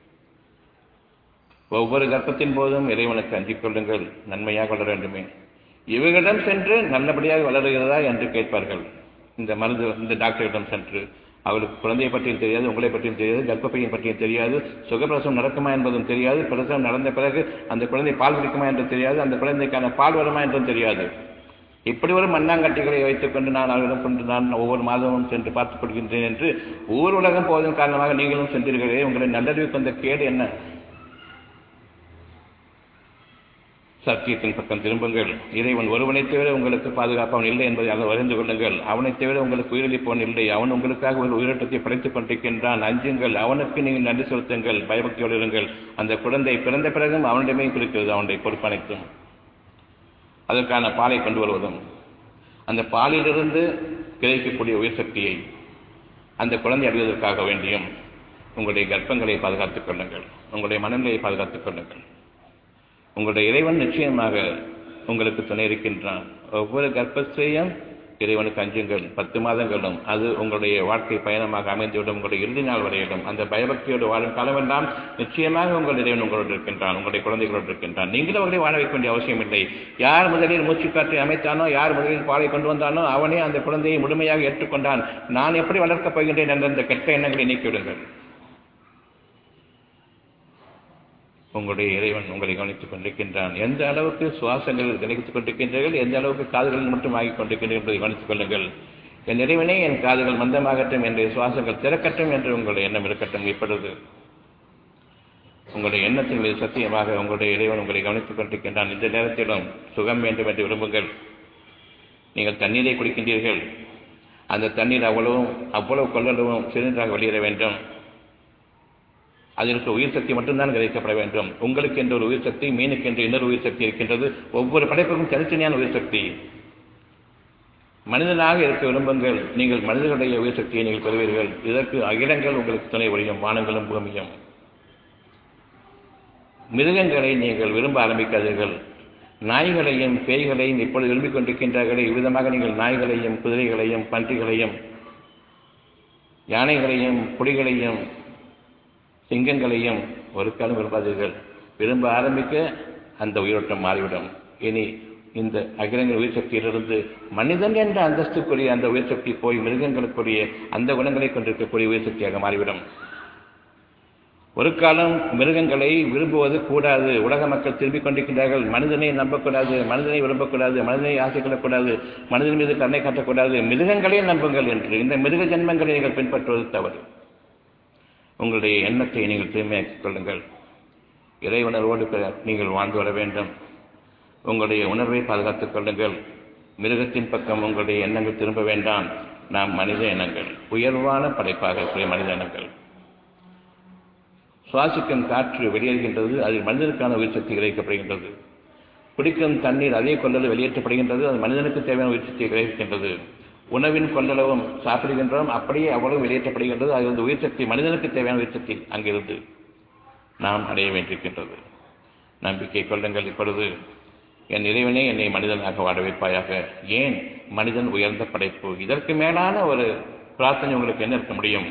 ஒவ்வொரு கர்ப்பத்தின் போதும் இறைவனுக்கு அஞ்சிக் கொள்ளுங்கள் நன்மையாக வளர வேண்டுமே இவர்களிடம் சென்று நல்லபடியாக வளருகிறதா என்று கேட்பார்கள் இந்த மருந்து இந்த டாக்டரிடம் சென்று அவளுக்கு குழந்தையை பற்றியும் தெரியாது உங்களை பற்றியும் தெரியாது கர்ப்பப்பையின் பற்றியும் தெரியாது சுகப்பிரசவம் நடக்குமா என்பதும் தெரியாது பிரசவம் நடந்த பிறகு அந்த குழந்தை பால் குடிக்குமா என்று தெரியாது அந்த குழந்தைக்கான பால் வருமா என்றும் தெரியாது இப்படி ஒரு மண்ணாங்கட்டிகளை வைத்துக் கொண்டு நான் அவரிடம் கொண்டு நான் ஒவ்வொரு மாதமும் சென்று பார்த்துக் கொள்கின்றேன் என்று ஊர் உலகம் போவதன் காரணமாக நீங்களும் சென்றீர்களே உங்களை நல்லறிவுக்கு வந்த கேடு என்ன சத்தியத்தின் பக்கம் திரும்புங்கள் இறைவன் ஒருவனைத் தவிர உங்களுக்கு பாதுகாப்பவன் இல்லை என்பதை அதை அறிந்து கொள்ளுங்கள் அவனைத் தவிர உங்களுக்கு உயிரிழப்பவன் இல்லை அவன் உங்களுக்காக ஒரு உயிரோட்டத்தை படைத்துக் கொண்டிருக்கின்றான் அஞ்சுங்கள் அவனுக்கு நீங்கள் நன்றி செலுத்துங்கள் பயபக்தியோடு இருங்கள் அந்த குழந்தை பிறந்த பிறகும் அவனிடமே இருக்கிறது அவனுடைய பொறுப்பனைத்தும் அதற்கான பாலை கொண்டு வருவதும் அந்த பாலிலிருந்து கிடைக்கக்கூடிய உயிர் சக்தியை அந்த குழந்தை அடைவதற்காக வேண்டியும் உங்களுடைய கர்ப்பங்களை பாதுகாத்துக் கொள்ளுங்கள் உங்களுடைய மனநிலையை பாதுகாத்துக் கொள்ளுங்கள் உங்களுடைய இறைவன் நிச்சயமாக உங்களுக்கு துணை இருக்கின்றான் ஒவ்வொரு கர்ப்பத்தையும் இறைவனுக்கு அஞ்சுங்கள் பத்து மாதங்களும் அது உங்களுடைய வாழ்க்கை பயணமாக அமைந்துவிடும் உங்களுடைய இறுதி நாள் வரையிலும் அந்த பயபக்தியோடு வாழும் காலமெல்லாம் நிச்சயமாக உங்கள் இறைவன் உங்களோடு இருக்கின்றான் உங்களுடைய குழந்தைகளோடு இருக்கின்றான் நீங்களும் அவர்களை வாழ வைக்க வேண்டிய அவசியம் இல்லை யார் முதலில் மூச்சுக்காற்றை அமைத்தானோ யார் முதலில் பாலை கொண்டு வந்தானோ அவனே அந்த குழந்தையை முழுமையாக ஏற்றுக்கொண்டான் நான் எப்படி வளர்க்கப் போகின்றேன் என்ற அந்த கெட்ட எண்ணங்களை நீக்கிவிடுங்கள் உங்களுடைய இறைவன் உங்களை கவனித்துக் கொண்டிருக்கின்றான் எந்த அளவுக்கு சுவாசங்கள் கவனித்துக் கொண்டிருக்கின்றீர்கள் எந்த அளவுக்கு காதுகளில் மட்டும் ஆகிக் கொண்டிருக்கின்றீர்கள் என்பதை கவனித்துக் கொள்ளுங்கள் என் இறைவனே என் காதுகள் மந்தமாகட்டும் என்ற சுவாசங்கள் திறக்கட்டும் என்று உங்களுடைய எண்ணம் இருக்கட்டும் இப்பொழுது உங்களுடைய எண்ணத்தின் மீது சத்தியமாக உங்களுடைய இறைவன் உங்களை கவனித்துக் கொண்டிருக்கின்றான் இந்த நேரத்திலும் சுகம் வேண்டும் என்று விரும்புங்கள் நீங்கள் தண்ணீரை குடிக்கின்றீர்கள் அந்த தண்ணீர் அவ்வளவும் அவ்வளவு கொள்ளளவும் சிறிதாக வெளியேற வேண்டும் அதற்கு உயிர் சக்தி மட்டும்தான் கிடைக்கப்பட வேண்டும் உங்களுக்கு என்ற ஒரு உயிர் சக்தி மீனுக்கு என்று இன்னொரு உயிர் சக்தி இருக்கின்றது ஒவ்வொரு படைப்புக்கும் தனித்தனியான உயிர் சக்தி மனிதனாக இருக்க விரும்புங்கள் நீங்கள் மனிதர்களுடைய உயிர் சக்தியை நீங்கள் பெறுவீர்கள் இதற்கு அகிலங்கள் உங்களுக்கு துணை புரியும் வானங்களும் பூமியும் மிருகங்களை நீங்கள் விரும்ப ஆரம்பிக்காதீர்கள் நாய்களையும் பேய்களையும் இப்பொழுது விரும்பிக் கொண்டிருக்கின்றார்களே இவ்விதமாக நீங்கள் நாய்களையும் குதிரைகளையும் பன்றிகளையும் யானைகளையும் புலிகளையும் சிங்கங்களையும் ஒரு காலம் விரும்பாதீர்கள் விரும்ப ஆரம்பிக்க அந்த உயிரோட்டம் மாறிவிடும் இனி இந்த அகிலங்கள் உயிர் சக்தியிலிருந்து மனிதன் என்ற அந்தஸ்துக்குரிய அந்த உயிர் சக்தி போய் மிருகங்களுக்குரிய அந்த குணங்களை கொண்டிருக்கக்கூடிய உயிர் சக்தியாக மாறிவிடும் ஒரு காலம் மிருகங்களை விரும்புவது கூடாது உலக மக்கள் திரும்பிக் கொண்டிருக்கின்றார்கள் மனிதனை நம்பக்கூடாது மனிதனை விரும்பக்கூடாது மனிதனை ஆசை கொள்ளக்கூடாது மனிதன் மீது கண்ணை காட்டக்கூடாது மிருகங்களே நம்புங்கள் என்று இந்த மிருக ஜென்மங்களை நீங்கள் பின்பற்றுவது தவறு உங்களுடைய எண்ணத்தை நீங்கள் தூய்மையாக்கிக் கொள்ளுங்கள் இறைவுணர்வோடு நீங்கள் வாழ்ந்து வர வேண்டும் உங்களுடைய உணர்வை பாதுகாத்துக் கொள்ளுங்கள் மிருகத்தின் பக்கம் உங்களுடைய எண்ணங்கள் திரும்ப வேண்டாம் நாம் மனித எண்ணங்கள் உயர்வான படைப்பாக இருக்கிற மனித எண்ணங்கள் சுவாசிக்கும் காற்று வெளியேறுகின்றது அதில் மனிதனுக்கான உயிர் சக்தி கிடைக்கப்படுகின்றது குடிக்கும் தண்ணீர் அதே கொள்ளல் வெளியேற்றப்படுகின்றது அது மனிதனுக்கு தேவையான உயிர் சக்தி கிடைக்கின்றது உணவின் கொள்ளளவும் சாப்பிடுகின்றோம் அப்படியே அவ்வளவு வெளியேற்றப்படுகின்றது அது வந்து உயிர் சக்தி மனிதனுக்கு தேவையான உயிர் சக்தி அங்கிருந்து நாம் அடைய வேண்டியிருக்கின்றது நம்பிக்கை கொள்ளுங்கள் இப்பொழுது என் இறைவனே என்னை மனிதனாக வாட வைப்பாயாக ஏன் மனிதன் உயர்ந்த படைப்பு இதற்கு மேலான ஒரு பிரார்த்தனை உங்களுக்கு என்ன இருக்க முடியும்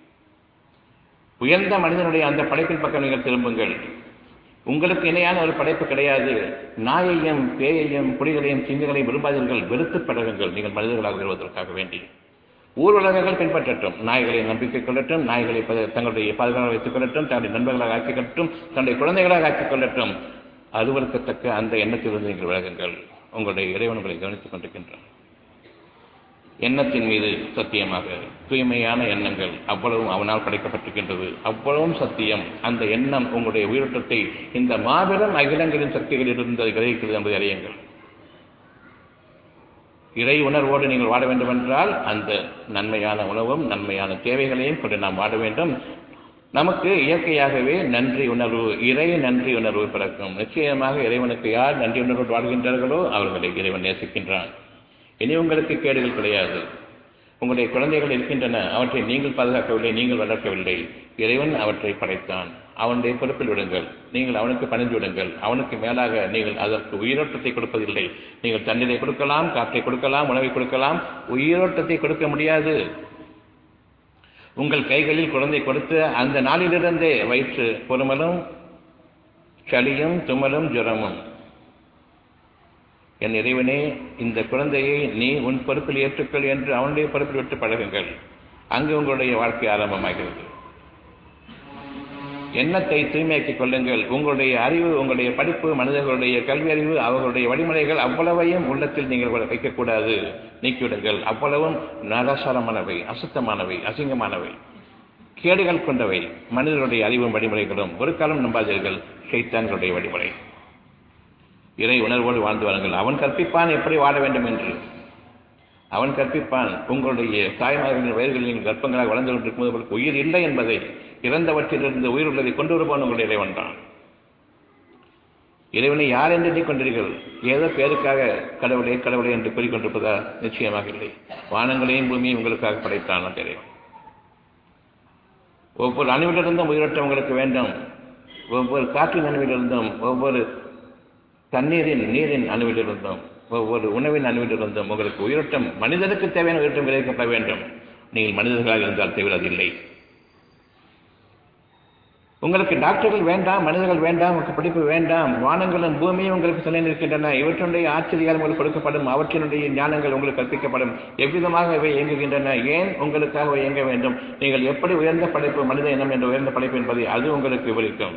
உயர்ந்த மனிதனுடைய அந்த படைப்பின் பக்கம் நீங்கள் திரும்புங்கள் உங்களுக்கு இணையான ஒரு படைப்பு கிடையாது நாயையும் பேயையும் புலிகளையும் சிங்கங்களையும் விரும்பாதீர்கள் வெறுத்து பழகுங்கள் நீங்கள் மனிதர்களாக வருவதற்காக வேண்டி ஊர் உலகங்கள் பின்பற்றட்டும் நாய்களை நம்பிக்கை கொள்ளட்டும் நாய்களை தங்களுடைய பாதுகாப்பு வைத்துக் கொள்ளட்டும் தங்களுடைய நண்பர்களாக ஆக்கிக் கொள்ளட்டும் தன்னுடைய குழந்தைகளாக ஆக்கிக் கொள்ளட்டும் அருவறுக்கத்தக்க அந்த எண்ணத்திலிருந்து நீங்கள் விலகுங்கள் உங்களுடைய இறைவன் உங்களை கவனித்துக் கொண்டிருக்கின்றான் எண்ணத்தின் மீது சத்தியமாக தூய்மையான எண்ணங்கள் அவ்வளவும் அவனால் படைக்கப்பட்டிருக்கின்றது அவ்வளவும் சத்தியம் அந்த எண்ணம் உங்களுடைய உயிரோட்டத்தை இந்த மாபெரும் அகிலங்களின் சக்திகளில் இருந்து கிரகிக்கிறது என்பதை அறியுங்கள் இறை உணர்வோடு நீங்கள் வாட வேண்டும் என்றால் அந்த நன்மையான உணவும் நன்மையான தேவைகளையும் கொண்டு நாம் வாட வேண்டும் நமக்கு இயற்கையாகவே நன்றி உணர்வு இறை நன்றி உணர்வு பிறக்கும் நிச்சயமாக இறைவனுக்கு யார் நன்றி உணர்வு வாழ்கின்றார்களோ அவர்களை இறைவன் நேசிக்கின்றான் இனி உங்களுக்கு கேடுகள் கிடையாது உங்களுடைய குழந்தைகள் இருக்கின்றன அவற்றை நீங்கள் பாதுகாக்கவில்லை நீங்கள் வளர்க்கவில்லை இறைவன் அவற்றை படைத்தான் அவனுடைய பொறுப்பில் விடுங்கள் நீங்கள் அவனுக்கு பணிந்து விடுங்கள் அவனுக்கு மேலாக நீங்கள் அதற்கு உயிரோட்டத்தை கொடுப்பதில்லை நீங்கள் தண்ணீரை கொடுக்கலாம் காற்றை கொடுக்கலாம் உணவை கொடுக்கலாம் உயிரோட்டத்தை கொடுக்க முடியாது உங்கள் கைகளில் குழந்தை கொடுத்து அந்த நாளிலிருந்தே வயிற்று பொறுமலும் சளியும் துமலும் ஜுரமும் என் இறைவனே இந்த குழந்தையை நீ உன் பொறுப்பில் ஏற்றுக்கொள் என்று அவனுடைய பொறுப்பில் விட்டு பழகுங்கள் அங்கு உங்களுடைய வாழ்க்கை ஆரம்பமாகிறது எண்ணத்தை தூய்மையாக்கிக் கொள்ளுங்கள் உங்களுடைய அறிவு உங்களுடைய படிப்பு மனிதர்களுடைய கல்வி அறிவு அவர்களுடைய வழிமுறைகள் அவ்வளவையும் உள்ளத்தில் நீங்கள் வைக்கக்கூடாது நீக்கிவிடுங்கள் அவ்வளவும் நரசாரமானவை அசுத்தமானவை அசிங்கமானவை கேடுகள் கொண்டவை மனிதர்களுடைய அறிவும் வழிமுறைகளும் ஒரு காலம் நம்பாதீர்கள் ஷைத்தான்களுடைய வழிமுறை இறை உணர்வோடு வாழ்ந்து வாருங்கள் அவன் கற்பிப்பான் எப்படி வாழ வேண்டும் என்று அவன் கற்பிப்பான் உங்களுடைய தாய்மார்களின் வயல்களின் கர்ப்பங்களாக வளர்ந்து கொண்டிருக்கும் உங்களுக்கு உயிர் இல்லை என்பதை இறந்தவற்றிலிருந்து உயிர் உள்ளதை கொண்டு வருவான் உங்களுடைய இறைவன் தான் இறைவனை யார் என்று எண்ணிக்கொண்டீர்கள் ஏதோ பேருக்காக கடவுளே கடவுளே என்று கூறிக்கொண்டிருப்பதா நிச்சயமாக இல்லை வானங்களையும் பூமியும் உங்களுக்காக படைத்தான் அந்த இறைவன் ஒவ்வொரு அணுவிலிருந்தும் உயிரோட்டம் உங்களுக்கு வேண்டும் ஒவ்வொரு காற்றின் அணுவிலிருந்தும் ஒவ்வொரு தண்ணீரின் நீரின் அணுவிலிருந்தும் ஒவ்வொரு உணவின் அணுவிலிருந்தும் உங்களுக்கு உயிரோட்டம் மனிதனுக்கு தேவையான உயிரோட்டம் விளைவிக்கப்பட வேண்டும் நீங்கள் மனிதர்களாக இருந்தால் தவிர அது இல்லை உங்களுக்கு டாக்டர்கள் வேண்டாம் மனிதர்கள் வேண்டாம் உங்களுக்கு படிப்பு வேண்டாம் வானங்களும் பூமியும் உங்களுக்கு துணை நிற்கின்றன இவற்றினுடைய ஆச்சரியால் உங்களுக்கு கொடுக்கப்படும் அவற்றினுடைய ஞானங்கள் உங்களுக்கு கற்பிக்கப்படும் எவ்விதமாக இவை இயங்குகின்றன ஏன் உங்களுக்காக இயங்க வேண்டும் நீங்கள் எப்படி உயர்ந்த படைப்பு மனித இனம் என்ற உயர்ந்த படைப்பு என்பதை அது உங்களுக்கு விவரிக்கும்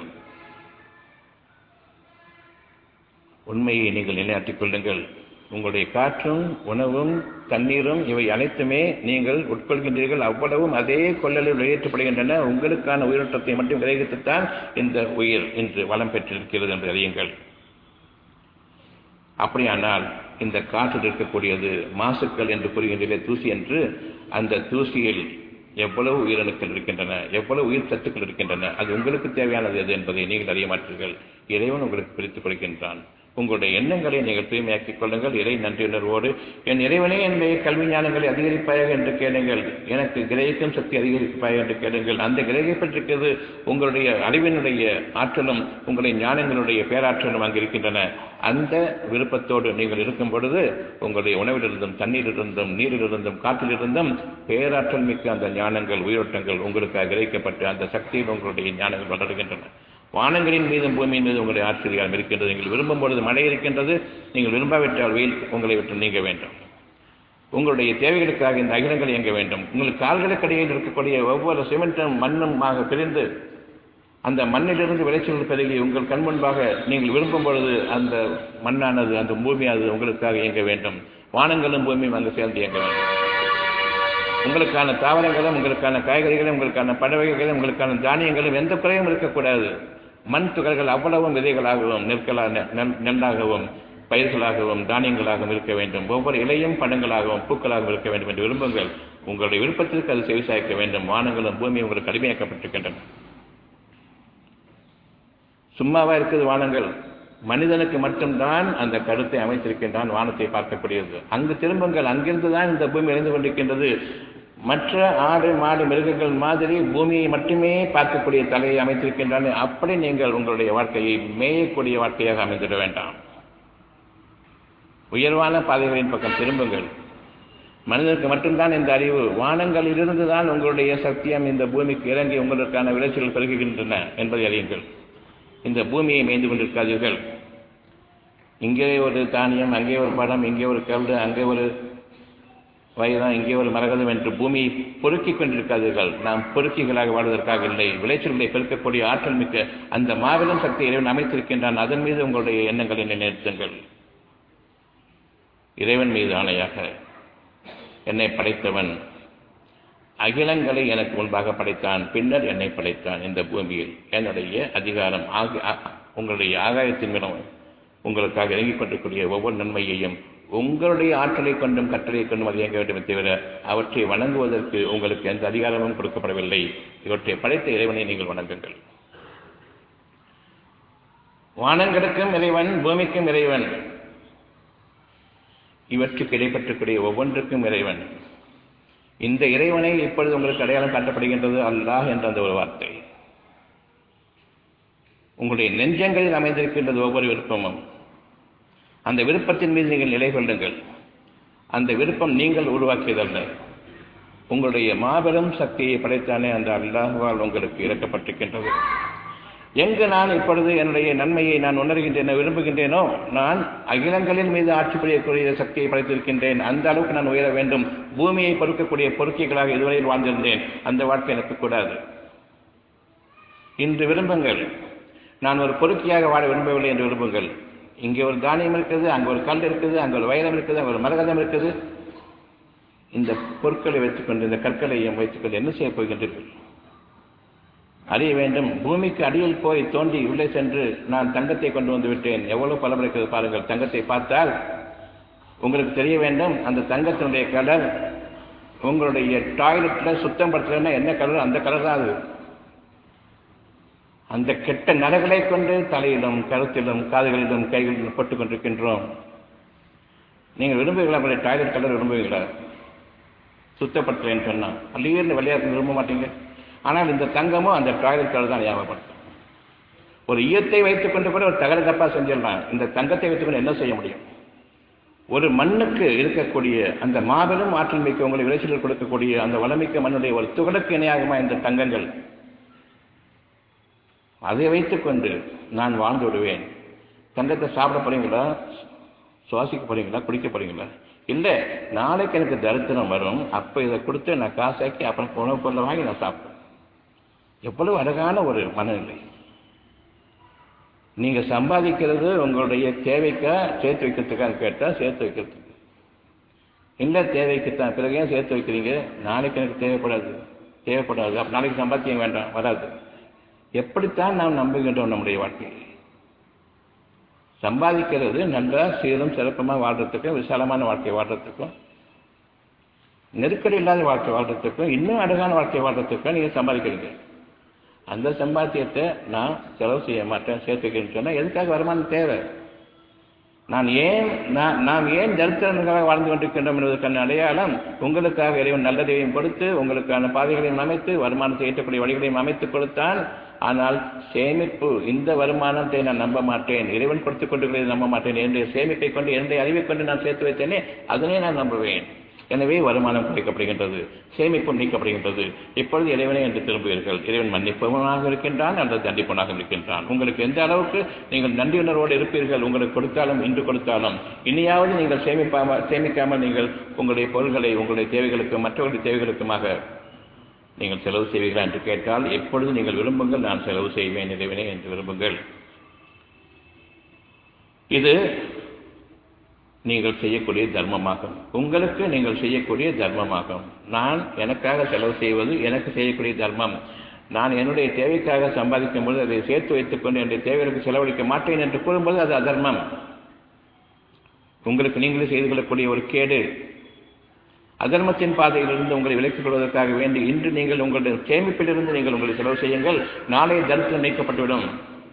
உண்மையை நீங்கள் நிலையாற்றிக் கொள்ளுங்கள் உங்களுடைய காற்றும் உணவும் தண்ணீரும் இவை அனைத்துமே நீங்கள் உட்கொள்கின்றீர்கள் அவ்வளவும் அதே கொள்ளலில் வெளியேற்றப்படுகின்றன உங்களுக்கான உயிரோட்டத்தை மட்டும் விளைவித்துத்தான் இந்த உயிர் இன்று வளம் பெற்றிருக்கிறது என்று அறியுங்கள் அப்படியானால் இந்த காற்றில் இருக்கக்கூடியது மாசுக்கள் என்று கூறுகின்ற தூசி என்று அந்த தூசியில் எவ்வளவு உயிரணுக்கள் இருக்கின்றன எவ்வளவு உயிர் சத்துக்கள் இருக்கின்றன அது உங்களுக்கு தேவையானது எது என்பதை நீங்கள் அறிய மாட்டீர்கள் இறைவன் உங்களுக்கு பிரித்துக் கொடுக்கின்றான் உங்களுடைய எண்ணங்களை நீங்கள் தூய்மையாக்கிக் கொள்ளுங்கள் இறை நன்றியுணர்வோடு என் இறைவனே என்னுடைய கல்வி ஞானங்களை அதிகரிப்பாயாக என்று கேளுங்கள் எனக்கு கிரகிக்கும் சக்தி அதிகரிப்பாயாக என்று கேளுங்கள் அந்த கிரகிப்பட்டிருக்கிறது உங்களுடைய அறிவினுடைய ஆற்றலும் உங்களுடைய ஞானங்களுடைய பேராற்றலும் அங்கு இருக்கின்றன அந்த விருப்பத்தோடு நீங்கள் இருக்கும் பொழுது உங்களுடைய உணவிலிருந்தும் தண்ணீரிலிருந்தும் நீரிலிருந்தும் காற்றிலிருந்தும் பேராற்றல் மிக்க அந்த ஞானங்கள் உயிரோட்டங்கள் உங்களுக்காக கிரகிக்கப்பட்டு அந்த சக்தியில் உங்களுடைய ஞானங்கள் வளர்கின்றன வானங்களின் மீதும் பூமியின் மீது உங்களுடைய ஆச்சரியம் இருக்கின்றது நீங்கள் விரும்பும் பொழுது மழை இருக்கின்றது நீங்கள் விரும்பாவிட்டால் வெயில் உங்களை விட்டு நீங்க வேண்டும் உங்களுடைய தேவைகளுக்காக இந்த அகிலங்கள் இயங்க வேண்டும் உங்கள் கால்களுக்கடியில் இருக்கக்கூடிய ஒவ்வொரு சிமெண்ட்டும் மண்ணுமாக பிரிந்து அந்த மண்ணிலிருந்து விளைச்சல்கள் பெருகி உங்கள் கண் முன்பாக நீங்கள் விரும்பும் பொழுது அந்த மண்ணானது அந்த பூமியானது உங்களுக்காக இயங்க வேண்டும் வானங்களும் பூமியும் அங்கு சேர்ந்து இயங்க வேண்டும் உங்களுக்கான தாவரங்களும் உங்களுக்கான காய்கறிகளும் உங்களுக்கான பறவைகளும் உங்களுக்கான தானியங்களும் எந்த குறையும் இருக்கக்கூடாது மண் துகள்கள் அவ்வளவும் விதைகளாகவும் நெற்களாக நெல்லாகவும் பயிர்களாகவும் தானியங்களாகவும் இருக்க வேண்டும் ஒவ்வொரு இலையும் பழங்களாகவும் பூக்களாகவும் இருக்க வேண்டும் என்று விரும்புங்கள் உங்களுடைய விருப்பத்திற்கு அது செவிசாய்க்க வேண்டும் வானங்களும் பூமியும் உங்களுக்கு கடுமையாக்கப்பட்டிருக்கின்றன சும்மாவா இருக்குது வானங்கள் மனிதனுக்கு மட்டும்தான் அந்த கருத்தை அமைத்திருக்கின்றான் வானத்தை பார்க்கக்கூடியது அங்கு திரும்புங்கள் அங்கிருந்து தான் இந்த பூமி இணைந்து கொண்டிருக்கின்றது மற்ற ஆடு மாடு மிருகங்கள் மாதிரி பூமியை மட்டுமே பார்க்கக்கூடிய தலையை அமைத்திருக்கின்றான் அப்படி நீங்கள் உங்களுடைய வாழ்க்கையை மேயக்கூடிய வாழ்க்கையாக அமைந்திட வேண்டாம் உயர்வான பாதைகளின் பக்கம் திரும்புங்கள் மனிதனுக்கு மட்டும்தான் இந்த அறிவு வானங்களிலிருந்து தான் உங்களுடைய சத்தியம் இந்த பூமிக்கு இறங்கி உங்களுக்கான விளைச்சல் பெருகுகின்றன என்பதை அறியுங்கள் இந்த பூமியை மேய்ந்து கொண்டிருக்காதீர்கள் இங்கே ஒரு தானியம் அங்கே ஒரு படம் இங்கே ஒரு கல் அங்கே ஒரு வயதான் இங்கே ஒரு மரகதம் என்று பூமியை பொறுக்கிக் கொண்டிருக்காதீர்கள் நாம் பொறுக்கிகளாக வாழ்வதற்காக இல்லை விளைச்சல்களை பெருக்கக்கூடிய ஆற்றல் மிக்க அந்த மாபெரும் சக்தி இறைவன் அமைத்திருக்கின்றான் அதன் மீது உங்களுடைய எண்ணங்களை நிலைநிறுத்துங்கள் இறைவன் மீது ஆணையாக என்னை படைத்தவன் அகிலங்களை எனக்கு முன்பாக படைத்தான் பின்னர் என்னை படைத்தான் இந்த பூமியில் என்னுடைய அதிகாரம் ஆக உங்களுடைய ஆகாயத்தின் மூலம் உங்களுக்காக இறங்கிக் கொண்டிருக்கூடிய ஒவ்வொரு நன்மையையும் உங்களுடைய ஆற்றலை கொண்டும் கட்டளை கொண்டும் அது இயங்க வேண்டுமே தவிர அவற்றை வணங்குவதற்கு உங்களுக்கு எந்த அதிகாரமும் கொடுக்கப்படவில்லை இவற்றை படைத்த இறைவனை நீங்கள் வணங்குங்கள் வானங்களுக்கும் இறைவன் பூமிக்கும் இறைவன் இவற்றுக்கு இடைப்பற்றக்கூடிய ஒவ்வொன்றுக்கும் இறைவன் இந்த இறைவனை இப்பொழுது உங்களுக்கு அடையாளம் காட்டப்படுகின்றது அல்லாஹ் என்ற அந்த ஒரு வார்த்தை உங்களுடைய நெஞ்சங்களில் அமைந்திருக்கின்றது ஒவ்வொரு விருப்பமும் அந்த விருப்பத்தின் மீது நீங்கள் நிலை கொள்ளுங்கள் அந்த விருப்பம் நீங்கள் உருவாக்கியதல்ல உங்களுடைய மாபெரும் சக்தியை படைத்தானே அந்த அல்லாஹுவால் உங்களுக்கு இறக்கப்பட்டிருக்கின்றது எங்கு நான் இப்பொழுது என்னுடைய நன்மையை நான் உணர்கின்றேனோ விரும்புகின்றேனோ நான் அகிலங்களின் மீது ஆட்சி புரியக்கூடிய சக்தியை படைத்திருக்கின்றேன் அந்த அளவுக்கு நான் உயர வேண்டும் பூமியை பொறுக்கக்கூடிய பொறுக்கிகளாக இதுவரையில் வாழ்ந்திருந்தேன் அந்த வாழ்க்கை எனக்கு கூடாது இன்று விரும்புங்கள் நான் ஒரு பொறுக்கியாக வாழ விரும்பவில்லை என்று விரும்புங்கள் இங்கே ஒரு தானியம் இருக்குது அங்கே ஒரு கல் இருக்குது அங்கே ஒரு வைரம் இருக்குது அங்கே ஒரு மரகதம் இருக்குது இந்த பொருட்களை வைத்துக்கொண்டு இந்த கற்களையும் வைத்துக்கொண்டு என்ன செய்ய போகின்றீர்கள் அறிய வேண்டும் பூமிக்கு அடியில் போய் தோண்டி உள்ளே சென்று நான் தங்கத்தை கொண்டு வந்து விட்டேன் எவ்வளவு பலம் இருக்கிறது பாருங்கள் தங்கத்தை பார்த்தால் உங்களுக்கு தெரிய வேண்டும் அந்த தங்கத்தினுடைய கலர் உங்களுடைய டாய்லெட்ல சுத்தம் படுத்தலைன்னா என்ன கலர் அந்த கலர் தான் அது அந்த கெட்ட நரகளை கொண்டு தலையிலும் கருத்திலும் காதுகளிலும் கைகளிலும் போட்டுக் கொண்டிருக்கின்றோம் நீங்கள் விரும்புவீங்களா உங்களுடைய டாய்லெட் கலர் விரும்புவீங்களா சுத்தப்படுத்துறேன்னு சொன்னா பள்ளியிருந்து விளையாட்டு விரும்ப மாட்டீங்க ஆனால் இந்த தங்கமும் அந்த டாய்லெட் கலர் தான் ஞாபகப்படுத்தும் ஒரு ஈயத்தை வைத்துக்கொண்டு கூட ஒரு தகர தப்பா செஞ்சிடலாம் இந்த தங்கத்தை வைத்துக்கொண்டு என்ன செய்ய முடியும் ஒரு மண்ணுக்கு இருக்கக்கூடிய அந்த மாபெரும் ஆற்றல் மிக்க உங்களை விளைச்சல் கொடுக்கக்கூடிய அந்த வளமிக்க மண்ணுடைய ஒரு துகளுக்கு இணையாகுமா இந்த தங்கங்கள் அதை வைத்துக்கொண்டு நான் வாழ்ந்து விடுவேன் தங்கத்தை சாப்பிட போறீங்களா சுவாசிக்க போறீங்களா குடிக்க போறீங்களா இல்லை நாளைக்கு எனக்கு தரித்திரம் வரும் அப்போ இதை கொடுத்து நான் காசாக்கி அப்புறம் உணவு பொருளை வாங்கி நான் சாப்பிடுவேன் எவ்வளவு அழகான ஒரு மனநிலை நீங்க சம்பாதிக்கிறது உங்களுடைய தேவைக்கா சேர்த்து வைக்கிறதுக்கான்னு கேட்டால் சேர்த்து வைக்கிறதுக்கு இல்லை தேவைக்குத்தான் பிறகு ஏன் சேர்த்து வைக்கிறீங்க நாளைக்கு எனக்கு தேவைப்படாது தேவைப்படாது அப்போ நாளைக்கு சம்பாத்தியம் வேண்டாம் வராது எப்படித்தான் நாம் நம்புகின்றோம் நம்முடைய வாழ்க்கையை சம்பாதிக்கிறது நல்லா சீரும் சிறப்பமாக வாழ்றதுக்கும் விசாலமான வாழ்க்கை வாழ்றதுக்கும் நெருக்கடி இல்லாத வாழ்க்கை வாழ்றதுக்கும் இன்னும் அழகான வாழ்க்கை வாழ்றதுக்கும் நீங்கள் சம்பாதிக்கிறீங்க அந்த சம்பாத்தியத்தை நான் செலவு செய்ய மாட்டேன் சேர்த்துக்கிறேன்னு சொன்னால் எதுக்காக வருமானம் தேவை நான் ஏன் நான் நாம் ஏன் தரித்திரனுக்காக வாழ்ந்து கொண்டிருக்கின்றோம் என்பதற்கான அடையாளம் உங்களுக்காக இறைவன் நல்லதையும் கொடுத்து உங்களுக்கான பாதைகளையும் அமைத்து வருமானத்தை ஈட்டக்கூடிய வழிகளையும் அமைத்து கொடுத்தான் ஆனால் சேமிப்பு இந்த வருமானத்தை நான் நம்ப மாட்டேன் இறைவன் கொடுத்துக் கொண்டிருக்கிறதை நம்ப மாட்டேன் என்னுடைய சேமிப்பை கொண்டு என்னுடைய அறிவை கொண்டு நான் சேர்த்து வைத்தேனே அதனை நான் நம்புவேன் எனவே வருமானம் குறைக்கப்படுகின்றது சேமிப்பும் நீக்கப்படுகின்றது இப்பொழுது இறைவனை என்று திரும்புவீர்கள் இறைவன் மன்னிப்பவனாக இருக்கின்றான் அல்லது தண்டிப்பவனாக இருக்கின்றான் உங்களுக்கு எந்த அளவுக்கு நீங்கள் நன்றியுணர்வோடு இருப்பீர்கள் உங்களுக்கு கொடுத்தாலும் இன்று கொடுத்தாலும் இனியாவது நீங்கள் சேமிப்பாமல் சேமிக்காமல் நீங்கள் உங்களுடைய பொருள்களை உங்களுடைய தேவைகளுக்கும் மற்றவர்களுடைய தேவைகளுக்குமாக நீங்கள் செலவு செய்வீர்களா என்று கேட்டால் எப்பொழுது நீங்கள் விரும்புங்கள் நான் செலவு செய்வேன் இறைவனே என்று விரும்புங்கள் இது நீங்கள் செய்யக்கூடிய தர்மமாகும் உங்களுக்கு நீங்கள் செய்யக்கூடிய தர்மமாகும் நான் எனக்காக செலவு செய்வது எனக்கு செய்யக்கூடிய தர்மம் நான் என்னுடைய தேவைக்காக சம்பாதிக்கும் பொழுது அதை சேர்த்து வைத்துக் கொண்டு என்னுடைய தேவைகளுக்கு செலவழிக்க மாட்டேன் என்று கூறும்போது அது அதர்மம் உங்களுக்கு நீங்களே செய்து கொள்ளக்கூடிய ஒரு கேடு அதர்மத்தின் பாதையிலிருந்து உங்களை விலக்கிக் கொள்வதற்காக வேண்டி இன்று நீங்கள் உங்களுடைய சேமிப்பிலிருந்து நீங்கள் உங்களை செலவு செய்யுங்கள் நாளை தரித்திரம் நீக்கப்பட்டுவிடும்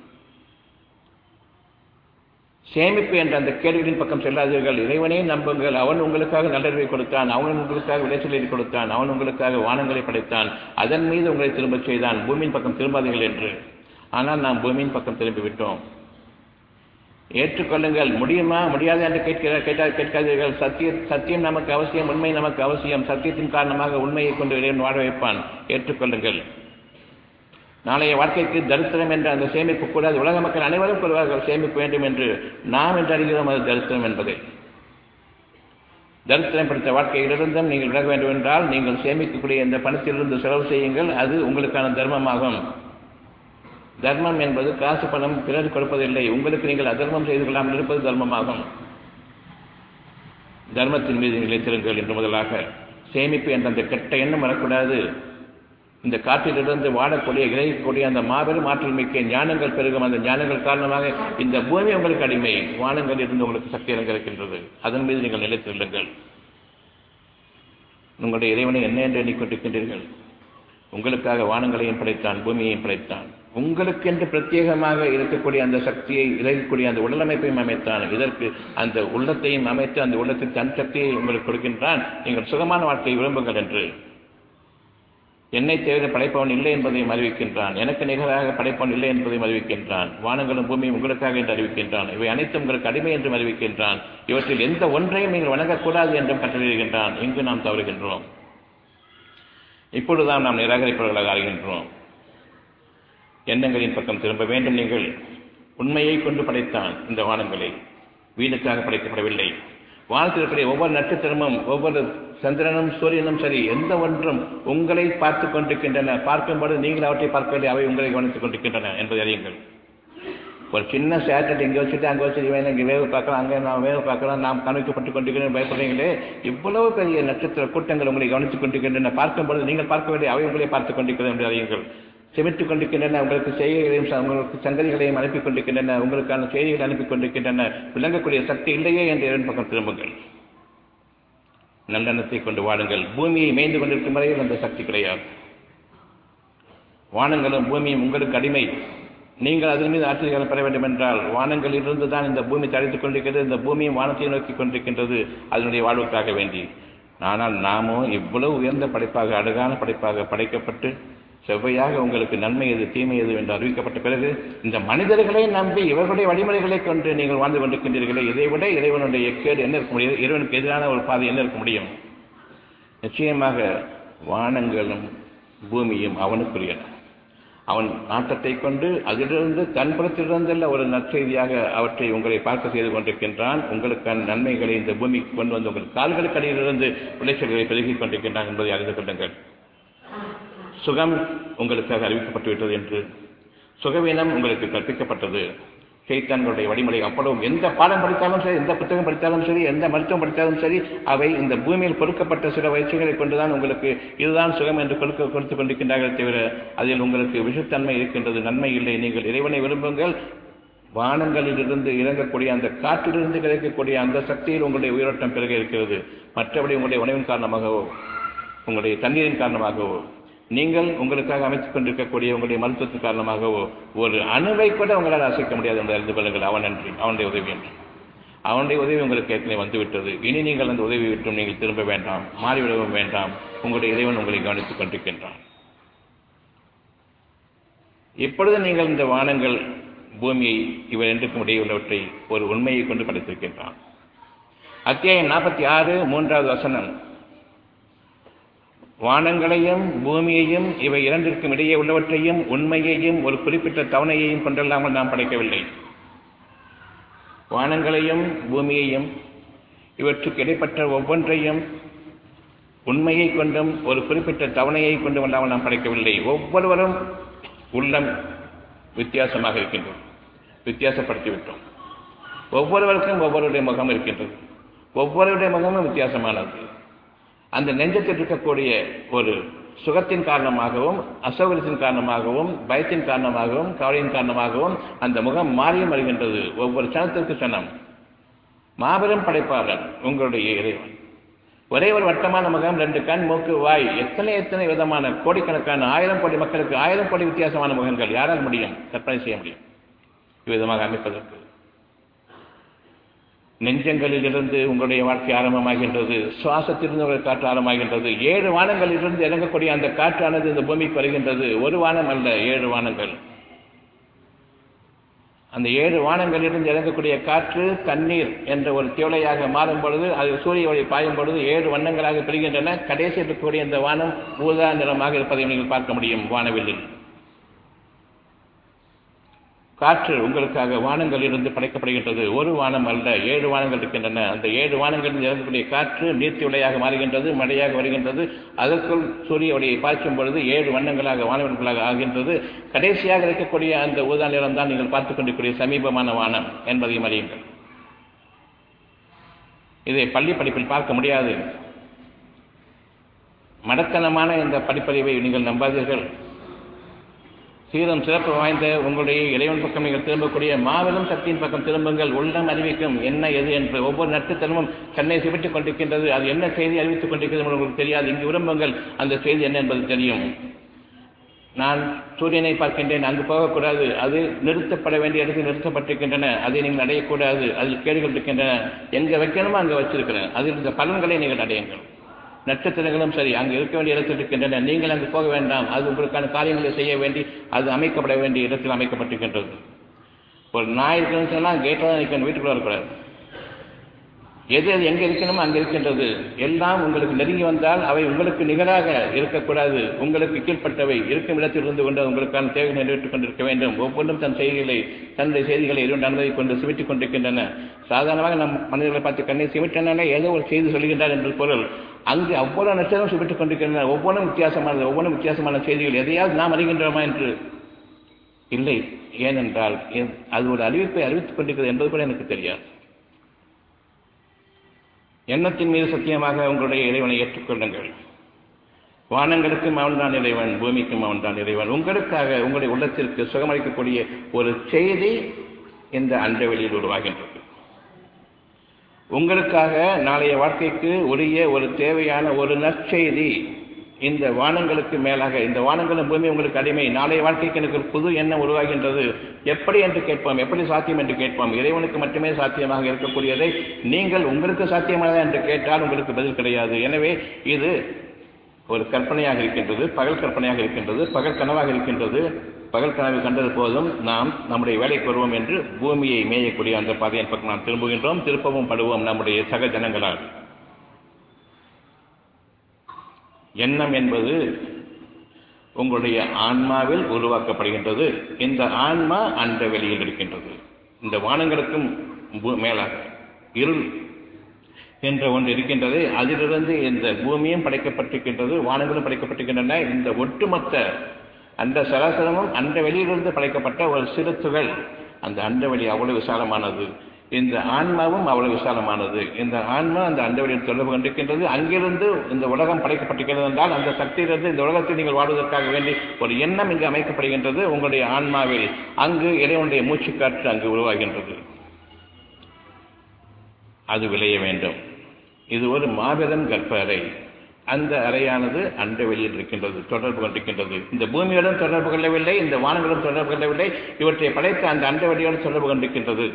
சேமிப்பு என்ற அந்த கேள்விகளின் பக்கம் செல்லாதீர்கள் இறைவனே நம்புங்கள் அவன் உங்களுக்காக நல்லறிவை கொடுத்தான் அவன் உங்களுக்காக விளைச்சலை கொடுத்தான் அவன் உங்களுக்காக வானங்களை படைத்தான் அதன் மீது உங்களை திரும்பச் செய்தான் பூமியின் பக்கம் திரும்பாதீர்கள் என்று ஆனால் நாம் பூமியின் பக்கம் திரும்பி விட்டோம் ஏற்றுக்கொள்ளுங்கள் முடியுமா முடியாது என்று கேட்கிற கேட்டா கேட்காதீர்கள் சத்திய சத்தியம் நமக்கு அவசியம் உண்மை நமக்கு அவசியம் சத்தியத்தின் காரணமாக உண்மையை கொண்டு இறைவன் வாழ வைப்பான் ஏற்றுக்கொள்ளுங்கள் நாளைய வாழ்க்கைக்கு தரித்திரம் என்ற அந்த சேமிப்பு கூடாது உலக மக்கள் அனைவரும் கூறுவார்கள் சேமிப்பு வேண்டும் என்று நாம் என்று அறிகிறோம் அது தரித்திரம் என்பதை தரித்திரம் படித்த வாழ்க்கையிலிருந்தும் நீங்கள் விலக வேண்டும் என்றால் நீங்கள் சேமிக்கக்கூடிய இந்த பணத்திலிருந்து செலவு செய்யுங்கள் அது உங்களுக்கான தர்மமாகும் தர்மம் என்பது காசு பணம் பிறர் கொடுப்பதில்லை உங்களுக்கு நீங்கள் அதர்மம் செய்து கொள்ளாமல் இருப்பது தர்மமாகும் தர்மத்தின் மீது நிலைத்திருங்கள் என்று முதலாக சேமிப்பு என்ற அந்த கெட்ட எண்ணம் வரக்கூடாது இந்த காற்றிலிருந்து வாழக்கூடிய இறையக்கூடிய அந்த மாபெரும் ஆற்றல் மிக்க ஞானங்கள் பெருகும் அந்த ஞானங்கள் காரணமாக இந்த பூமி உங்களுக்கு அடிமை வானங்கள் இருந்து உங்களுக்கு சக்தி இருக்கின்றது அதன் மீது நீங்கள் நிலைத்திருங்கள் உங்களுடைய இறைவனை என்ன என்று எண்ணிக்கொண்டிருக்கின்றீர்கள் உங்களுக்காக வானங்களையும் படைத்தான் பூமியையும் படைத்தான் உங்களுக்கென்று பிரத்யேகமாக இருக்கக்கூடிய அந்த சக்தியை இறங்கக்கூடிய அந்த உடலமைப்பையும் அமைத்தான் இதற்கு அந்த உள்ளத்தையும் அமைத்து அந்த உள்ளத்தில் தன் சக்தியை உங்களுக்கு கொடுக்கின்றான் நீங்கள் சுகமான வாழ்க்கையை விரும்புங்கள் என்று என்னை தவிர படைப்பவன் இல்லை என்பதையும் அறிவிக்கின்றான் எனக்கு நிகராக படைப்பவன் இல்லை என்பதையும் அறிவிக்கின்றான் வானங்களும் பூமியும் உங்களுக்காக என்று அறிவிக்கின்றான் இவை அனைத்தும் உங்களுக்கு அடிமை என்றும் அறிவிக்கின்றான் இவற்றில் எந்த ஒன்றையும் நீங்கள் வணங்கக்கூடாது என்றும் கட்டளையிடுகின்றான் இங்கு நாம் தவறுகின்றோம் இப்பொழுதுதான் நாம் நிராகரிப்பவர்களாக ஆகின்றோம் எண்ணங்களின் பக்கம் திரும்ப வேண்டும் நீங்கள் உண்மையை கொண்டு படைத்தான் இந்த வானங்களை வீணுக்காக படைக்கப்படவில்லை வானத்திற்குரிய ஒவ்வொரு நட்சத்திரமும் ஒவ்வொரு சந்திரனும் சூரியனும் சரி எந்த ஒன்றும் உங்களை பார்த்து கொண்டிருக்கின்றன பார்க்கும்போது நீங்கள் அவற்றை பார்க்கவில்லை அவை உங்களை கவனித்துக் கொண்டிருக்கின்றன என்பதை அறியுங்கள் ஒரு சின்ன சேட்டலைட் இங்கே வச்சுட்டு அங்கே வச்சுட்டு இவன் இங்கே வேவு பார்க்கலாம் அங்கே நான் வேவு பார்க்கலாம் நாம் கணக்கப்பட்டு கொண்டிருக்கிறேன் பயப்படுறீங்களே இவ்வளவு பெரிய நட்சத்திர கூட்டங்கள் உங்களை கவனித்துக் கொண்டிருக்கின்றன பார்க்கும்போது நீங்கள் பார்க்கவில்லை அவை உங்களை பார்த்துக் கொண்டிருக்கிறது என்று அறியுங்கள் செமித்துக் கொண்டிருக்கின்றன உங்களுக்கு செய்திகளையும் உங்களுக்கு சங்கதிகளையும் அனுப்பி கொண்டிருக்கின்றன உங்களுக்கான செய்திகளை அனுப்பி கொண்டிருக்கின்றன விளங்கக்கூடிய சக்தி இல்லையே என்று இரண்டு பக்கம் திரும்புங்கள் நல்லெண்ணத்தை கொண்டு வாடுங்கள் பூமியை மேய்ந்து கொண்டிருக்கும் வரையில் அந்த சக்தி கிடையாது வானங்களும் பூமியும் உங்களுக்கு அடிமை நீங்கள் அதன் மீது ஆற்றல்களை பெற வேண்டும் என்றால் வானங்களிலிருந்து தான் இந்த பூமி தடைத்துக் கொண்டிருக்கிறது இந்த பூமியும் வானத்தை நோக்கி கொண்டிருக்கின்றது அதனுடைய வாழ்வுக்காக வேண்டி ஆனால் நாமோ இவ்வளவு உயர்ந்த படைப்பாக அழகான படைப்பாக படைக்கப்பட்டு செவ்வையாக உங்களுக்கு நன்மை எது தீமை எது என்று அறிவிக்கப்பட்ட பிறகு இந்த மனிதர்களை நம்பி இவர்களுடைய வழிமுறைகளை கொண்டு நீங்கள் வாழ்ந்து கொண்டிருக்கின்றீர்களே இதை விட இறைவனுடைய கேடு என்ன இருக்க முடியும் இறைவனுக்கு எதிரான ஒரு பாதை என்ன இருக்க முடியும் நிச்சயமாக வானங்களும் பூமியும் அவனுக்குரியன அவன் நாட்டத்தை கொண்டு அதிலிருந்து தன் புறத்திலிருந்துள்ள ஒரு நற்செய்தியாக அவற்றை உங்களை பார்க்க செய்து கொண்டிருக்கின்றான் உங்களுக்கான நன்மைகளை இந்த பூமிக்கு கொண்டு வந்து உங்கள் கால்களுக்கு அடியிலிருந்து விளைச்சல்களை பெருகிக் கொண்டிருக்கின்றான் என்பதை அறிந்து கொள்ளுங்கள் சுகம் உங்களுக்காக அறிவிக்கப்பட்டு விட்டது என்று சுகவீனம் உங்களுக்கு கற்பிக்கப்பட்டது சைத்தான்களுடைய வழிமுறை அவ்வளவும் எந்த பாடம் படித்தாலும் சரி எந்த புத்தகம் படித்தாலும் சரி எந்த மருத்துவம் படித்தாலும் சரி அவை இந்த பூமியில் கொடுக்கப்பட்ட சில வயிற்சிகளை கொண்டுதான் உங்களுக்கு இதுதான் சுகம் என்று கொடுக்க கொடுத்துக் கொண்டிருக்கின்றார்கள் தவிர அதில் உங்களுக்கு விஷத்தன்மை இருக்கின்றது நன்மை இல்லை நீங்கள் இறைவனை விரும்புங்கள் வானங்களிலிருந்து இறங்கக்கூடிய அந்த காற்றிலிருந்து கிடைக்கக்கூடிய அந்த சக்தியில் உங்களுடைய உயிரோட்டம் பிறகு இருக்கிறது மற்றபடி உங்களுடைய உணவின் காரணமாகவோ உங்களுடைய தண்ணீரின் காரணமாகவோ நீங்கள் உங்களுக்காக அமைத்துக் கொண்டிருக்கக்கூடிய உங்களுடைய மருத்துவத்தின் காரணமாகவோ ஒரு அணுவை கூட உங்களால் அசைக்க முடியாது என்று அறிந்து கொள்ளுங்கள் அவன் நன்றி அவனுடைய உதவி என்று அவனுடைய உதவி உங்களுக்கு ஏற்கனவே வந்துவிட்டது இனி நீங்கள் அந்த உதவி விட்டும் நீங்கள் திரும்ப வேண்டாம் மாறிவிடவும் வேண்டாம் உங்களுடைய இறைவன் உங்களை கவனித்துக் கொண்டிருக்கின்றான் இப்பொழுது நீங்கள் இந்த வானங்கள் பூமியை இவர் என்றுக்கும் இடையே உள்ளவற்றை ஒரு உண்மையை கொண்டு படைத்திருக்கின்றான் அத்தியாயம் நாற்பத்தி ஆறு மூன்றாவது வசனம் வானங்களையும் பூமியையும் இவை இரண்டிற்கும் இடையே உள்ளவற்றையும் உண்மையையும் ஒரு குறிப்பிட்ட தவணையையும் கொண்டல்லாமல் நாம் படைக்கவில்லை வானங்களையும் பூமியையும் இவற்றுக்கு இடைப்பட்ட ஒவ்வொன்றையும் உண்மையை கொண்டும் ஒரு குறிப்பிட்ட தவணையை கொண்டும் அல்லாமல் நாம் படைக்கவில்லை ஒவ்வொருவரும் உள்ளம் வித்தியாசமாக இருக்கின்றது வித்தியாசப்படுத்திவிட்டோம் ஒவ்வொருவருக்கும் ஒவ்வொருடைய முகம் இருக்கின்றது ஒவ்வொருடைய முகமும் வித்தியாசமானது அந்த நெஞ்சத்தில் இருக்கக்கூடிய ஒரு சுகத்தின் காரணமாகவும் அசௌகரியத்தின் காரணமாகவும் பயத்தின் காரணமாகவும் கவலையின் காரணமாகவும் அந்த முகம் மாறியும் வருகின்றது ஒவ்வொரு சனத்திற்கு சனம் மாபெரும் படைப்பாளர் உங்களுடைய இறைவன் ஒரே ஒரு வட்டமான முகம் ரெண்டு கண் மூக்கு வாய் எத்தனை எத்தனை விதமான கோடிக்கணக்கான ஆயிரம் கோடி மக்களுக்கு ஆயிரம் கோடி வித்தியாசமான முகங்கள் யாரால் முடியும் கற்பனை செய்ய முடியும் இவ்விதமாக அமைப்பதற்கு நெஞ்சங்களிலிருந்து உங்களுடைய வாழ்க்கை ஆரம்பமாகின்றது சுவாசத்திலிருந்து உங்களுடைய காற்று ஆரம்பமாகின்றது ஏழு வானங்களிலிருந்து இறங்கக்கூடிய அந்த காற்றானது இந்த பூமிக்கு வருகின்றது ஒரு வானம் அல்ல ஏழு வானங்கள் அந்த ஏழு வானங்களிலிருந்து இறங்கக்கூடிய காற்று தண்ணீர் என்ற ஒரு திவலையாக மாறும் பொழுது அது சூரிய ஒளி பாயும் பொழுது ஏழு வண்ணங்களாக பெறுகின்றன கடைசி இருக்கக்கூடிய இந்த வானம் ஊதா நிறமாக இருப்பதை நீங்கள் பார்க்க முடியும் வானவில்லில் காற்று உங்களுக்காக வானங்கள் இருந்து படைக்கப்படுகின்றது ஒரு வானம் அல்ல ஏழு வானங்கள் இருக்கின்றன அந்த ஏழு வானங்களில் இறங்கக்கூடிய காற்று நீர்த்தி உடையாக மாறுகின்றது மழையாக வருகின்றது அதற்குள் சூரிய ஒளியை பாய்ச்சும் பொழுது ஏழு வண்ணங்களாக வானவன்களாக ஆகின்றது கடைசியாக இருக்கக்கூடிய அந்த ஊதா நிறம் தான் நீங்கள் பார்த்துக் கொண்டிருக்கூடிய சமீபமான வானம் என்பதையும் அறியுங்கள் இதை பள்ளி படிப்பில் பார்க்க முடியாது மடத்தனமான இந்த படிப்பறிவை நீங்கள் நம்பாதீர்கள் சீரம் சிறப்பு வாய்ந்த உங்களுடைய இறைவன் பக்கம் நீங்கள் திரும்பக்கூடிய மாபெரும் சக்தியின் பக்கம் திரும்புங்கள் உள்ளம் அறிவிக்கும் என்ன எது என்று ஒவ்வொரு நட்சத்திரமும் கண்ணை சிவிட்டுக் கொண்டிருக்கின்றது அது என்ன செய்தி அறிவித்துக் கொண்டிருக்கிறது என்று உங்களுக்கு தெரியாது இங்கு விரும்புங்கள் அந்த செய்தி என்ன என்பது தெரியும் நான் சூரியனை பார்க்கின்றேன் அங்கு போகக்கூடாது அது நிறுத்தப்பட வேண்டிய இடத்தில் நிறுத்தப்பட்டிருக்கின்றன அதை நீங்கள் அடையக்கூடாது அதில் கேடுகள் இருக்கின்றன எங்கே வைக்கணுமோ அங்கே வச்சிருக்கிறேன் அதில் இந்த பலன்களை நீங்கள் அடையுங்கள் நட்சத்திரங்களும் சரி அங்கு இருக்க வேண்டிய இடத்தில் இருக்கின்றன நீங்கள் அங்கு போக வேண்டாம் அது உங்களுக்கான காரியங்களை செய்ய வேண்டி அது அமைக்கப்பட வேண்டிய இடத்தில் அமைக்கப்பட்டிருக்கின்றது ஒரு நாய் இருக்குன்னு சொன்னால் கேட்டில் தான் நிற்கணும் வீட்டுக்குள்ள வரக்கூடாது எது எது எங்கே இருக்கணுமோ அங்கே இருக்கின்றது எல்லாம் உங்களுக்கு நெருங்கி வந்தால் அவை உங்களுக்கு நிகராக இருக்கக்கூடாது உங்களுக்கு கீழ்ப்பட்டவை இருக்கும் இடத்தில் இருந்து கொண்டு உங்களுக்கான தேவை நிறைவேற்றிக் கொண்டிருக்க வேண்டும் ஒவ்வொன்றும் தன் செய்திகளை தன்னுடைய செய்திகளை இரண்டு அனுமதி கொண்டு சிமிட்டுக் கொண்டிருக்கின்றன சாதாரணமாக நம் மனிதர்களை பார்த்து கண்ணை சிமிட்டனால ஏதோ ஒரு செய்தி சொல்கின்றார் என்று பொருள் அங்கு அவ்வளவு நட்சத்திரம் சிமிட்டுக் கொண்டிருக்கின்றன ஒவ்வொன்றும் வித்தியாசமானது ஒவ்வொன்றும் வித்தியாசமான செய்திகள் எதையாவது நாம் அறிகின்றோமா என்று இல்லை ஏனென்றால் அது ஒரு அறிவிப்பை அறிவித்துக் கொண்டிருக்கிறது என்பது கூட எனக்கு தெரியாது எண்ணத்தின் மீது சத்தியமாக உங்களுடைய இறைவனை ஏற்றுக்கொள்ளுங்கள் வானங்களுக்கும் அவன்தான் இறைவன் பூமிக்கும் அவன்தான் இறைவன் உங்களுக்காக உங்களுடைய உள்ளத்திற்கு சுகமளிக்கக்கூடிய ஒரு செய்தி இந்த அண்டவெளியில் உருவாகின்றது உங்களுக்காக நாளைய வாழ்க்கைக்கு உரிய ஒரு தேவையான ஒரு நற்செய்தி இந்த வானங்களுக்கு மேலாக இந்த வானங்களும் பூமி உங்களுக்கு அடிமை நாளைய வாழ்க்கைக்கு எனக்கு ஒரு புது எண்ணம் உருவாகின்றது எப்படி என்று கேட்போம் எப்படி சாத்தியம் என்று கேட்போம் இறைவனுக்கு மட்டுமே சாத்தியமாக இருக்கக்கூடியதை நீங்கள் உங்களுக்கு சாத்தியமானதா என்று கேட்டால் உங்களுக்கு பதில் கிடையாது எனவே இது ஒரு கற்பனையாக இருக்கின்றது பகல் கற்பனையாக இருக்கின்றது பகல் கனவாக இருக்கின்றது பகல் கனவு கண்டது போதும் நாம் நம்முடைய வேலைக்கு வருவோம் என்று பூமியை மேயக்கூடிய அந்த பாதையின் பக்கம் நாம் திரும்புகின்றோம் திருப்பவும் படுவோம் நம்முடைய சக ஜனங்களால் எண்ணம் என்பது உங்களுடைய ஆன்மாவில் உருவாக்கப்படுகின்றது இந்த ஆன்மா அந்த வெளியில் இருக்கின்றது இந்த வானங்களுக்கும் மேலாக இருள் என்ற ஒன்று இருக்கின்றது அதிலிருந்து இந்த பூமியும் படைக்கப்பட்டிருக்கின்றது வானங்களும் படைக்கப்பட்டிருக்கின்றன இந்த ஒட்டுமொத்த அந்த சராசரமும் அந்த வெளியிலிருந்து படைக்கப்பட்ட ஒரு சிறு துகள் அந்த அண்ட வெளி அவ்வளவு விசாலமானது இந்த ஆன்மாவும் அவ்வளவு விசாலமானது இந்த ஆன்மா அந்த அண்டவெளியில் தொடர்பு கொண்டிருக்கின்றது அங்கிருந்து இந்த உலகம் படைக்கப்பட்டிருக்கிறது என்றால் அந்த சக்தியிலிருந்து இந்த உலகத்தில் நீங்கள் வாழ்வதற்காக வேண்டி ஒரு எண்ணம் இங்கு அமைக்கப்படுகின்றது உங்களுடைய ஆன்மாவில் அங்கு இறைவனுடைய மூச்சுக்காற்று அங்கு உருவாகின்றது அது விளைய வேண்டும் இது ஒரு மாபெரும் கர்ப்ப அறை அந்த அறையானது அண்ட வெளியில் இருக்கின்றது தொடர்பு கொண்டிருக்கின்றது இந்த பூமியுடன் தொடர்பு கொள்ளவில்லை இந்த வானங்களுடன் தொடர்பு கொள்ளவில்லை இவற்றை படைத்த அந்த அண்ட வெளியோடு தொடர்பு கொண்டிருக்கின்றது